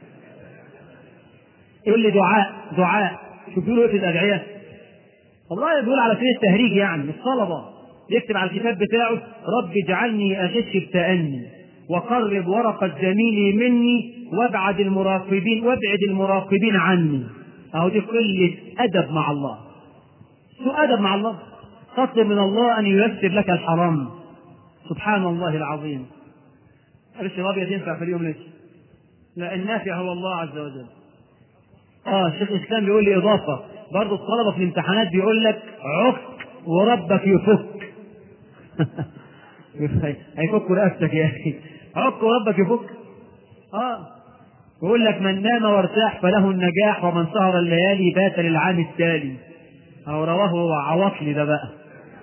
يقول لي دعاء دعاء شوفوا له في الادعيه والله بيقول على سبيل التهريج يعني الطلبه يكتب على الكتاب بتاعه رب اجعلني اغش بتأني وقرب ورقة زميلي مني وابعد المراقبين وابعد المراقبين عني اهو دي قلة أدب مع الله سوء أدب مع الله تطلب من الله أن ييسر لك الحرام سبحان الله العظيم معلش الابيض ينفع في اليوم ليش؟ لا النافع هو الله عز وجل. اه الشيخ الاسلام بيقول لي اضافه برضه الطلبه في الامتحانات بيقول لك عك وربك يفك. هيفك رقبتك يا اخي. عك وربك يفك. اه يقول لك من نام وارتاح فله النجاح ومن سهر الليالي بات للعام التالي. او رواه عواطلي ده بقى.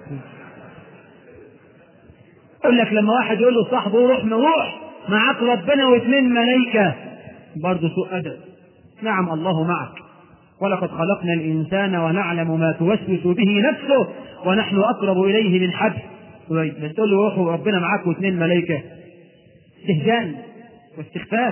يقول لك لما واحد يقول له صاحبه روح روح معاك ربنا واثنين ملائكة برضه سوء أدب نعم الله معك ولقد خلقنا الإنسان ونعلم ما توسوس به نفسه ونحن أقرب إليه من حبل بس تقول له روح ربنا معاك واثنين ملائكة استهجان واستخفاف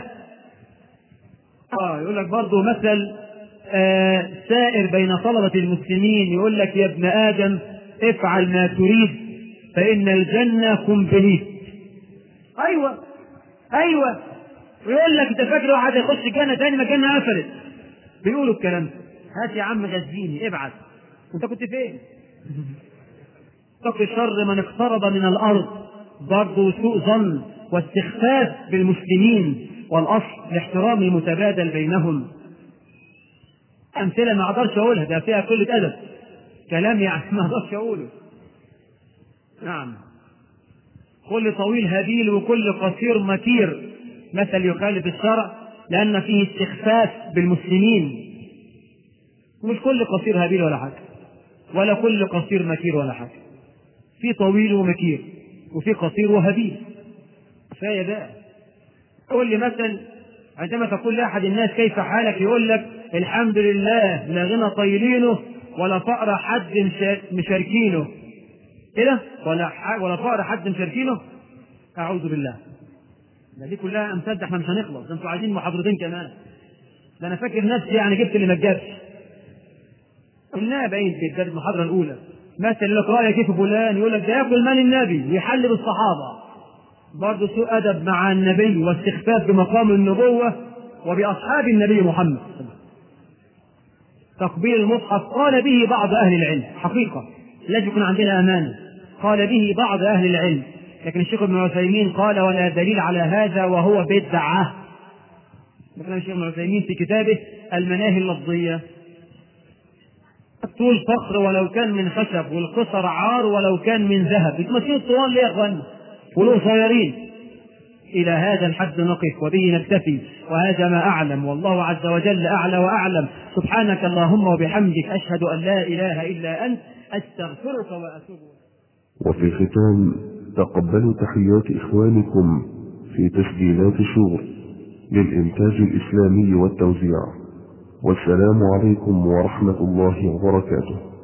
اه يقول لك برضه مثل آه سائر بين طلبة المسلمين يقول لك يا ابن آدم افعل ما تريد فإن الجنة كومبليت أيوة أيوة ويقول لك أنت فاكر واحد يخش الجنة تاني ما الجنة قفلت بيقولوا الكلام ده هات يا عم غزيني ابعت أنت كنت فين؟ اتق شر من اقترب من الأرض برضه سوء ظن واستخفاف بالمسلمين والأصل الاحترام المتبادل بينهم أمثلة ما أقدرش أقولها ده فيها قلة أدب كلام يعني ما أقدرش أقوله نعم كل طويل هبيل وكل قصير مكير مثل يخالف الشرع لأن فيه استخفاف بالمسلمين مش كل قصير هبيل ولا حاجة ولا كل قصير مكير ولا حاجة في طويل ومكير وفي قصير وهبيل كفاية بقى قول لي مثلا عندما تقول لأحد الناس كيف حالك يقول لك الحمد لله لا غنى طيلينه ولا فقر حد مشاركينه كده ولا ولا فقر حد مشاركينه اعوذ بالله ده دي كلها امثال ده احنا مش هنخلص ده انتوا عايزين محاضرتين كمان ده انا فاكر نفسي يعني جبت اللي ما جابش قلناها باين في المحاضره الاولى مثل لك رايك كيف فلان يقول لك ده ياكل مال النبي ويحل بالصحابه برضه سوء ادب مع النبي واستخفاف بمقام النبوه وباصحاب النبي محمد تقبيل المصحف قال به بعض اهل العلم حقيقه لازم يكون عندنا امانه قال به بعض اهل العلم لكن الشيخ ابن عثيمين قال ولا دليل على هذا وهو بدعه مثلا الشيخ ابن عثيمين في كتابه المناهي اللفظيه الطول فخر ولو كان من خشب والقصر عار ولو كان من ذهب بتمثلوا الطوال ليه يا اخوان والقصيرين إلى هذا الحد نقف وبه نكتفي وهذا ما أعلم والله عز وجل أعلى وأعلم سبحانك اللهم وبحمدك أشهد أن لا إله إلا أنت أستغفرك وأتوب وفي الختام تقبلوا تحيات إخوانكم في تسجيلات شغل للإنتاج الإسلامي والتوزيع والسلام عليكم ورحمة الله وبركاته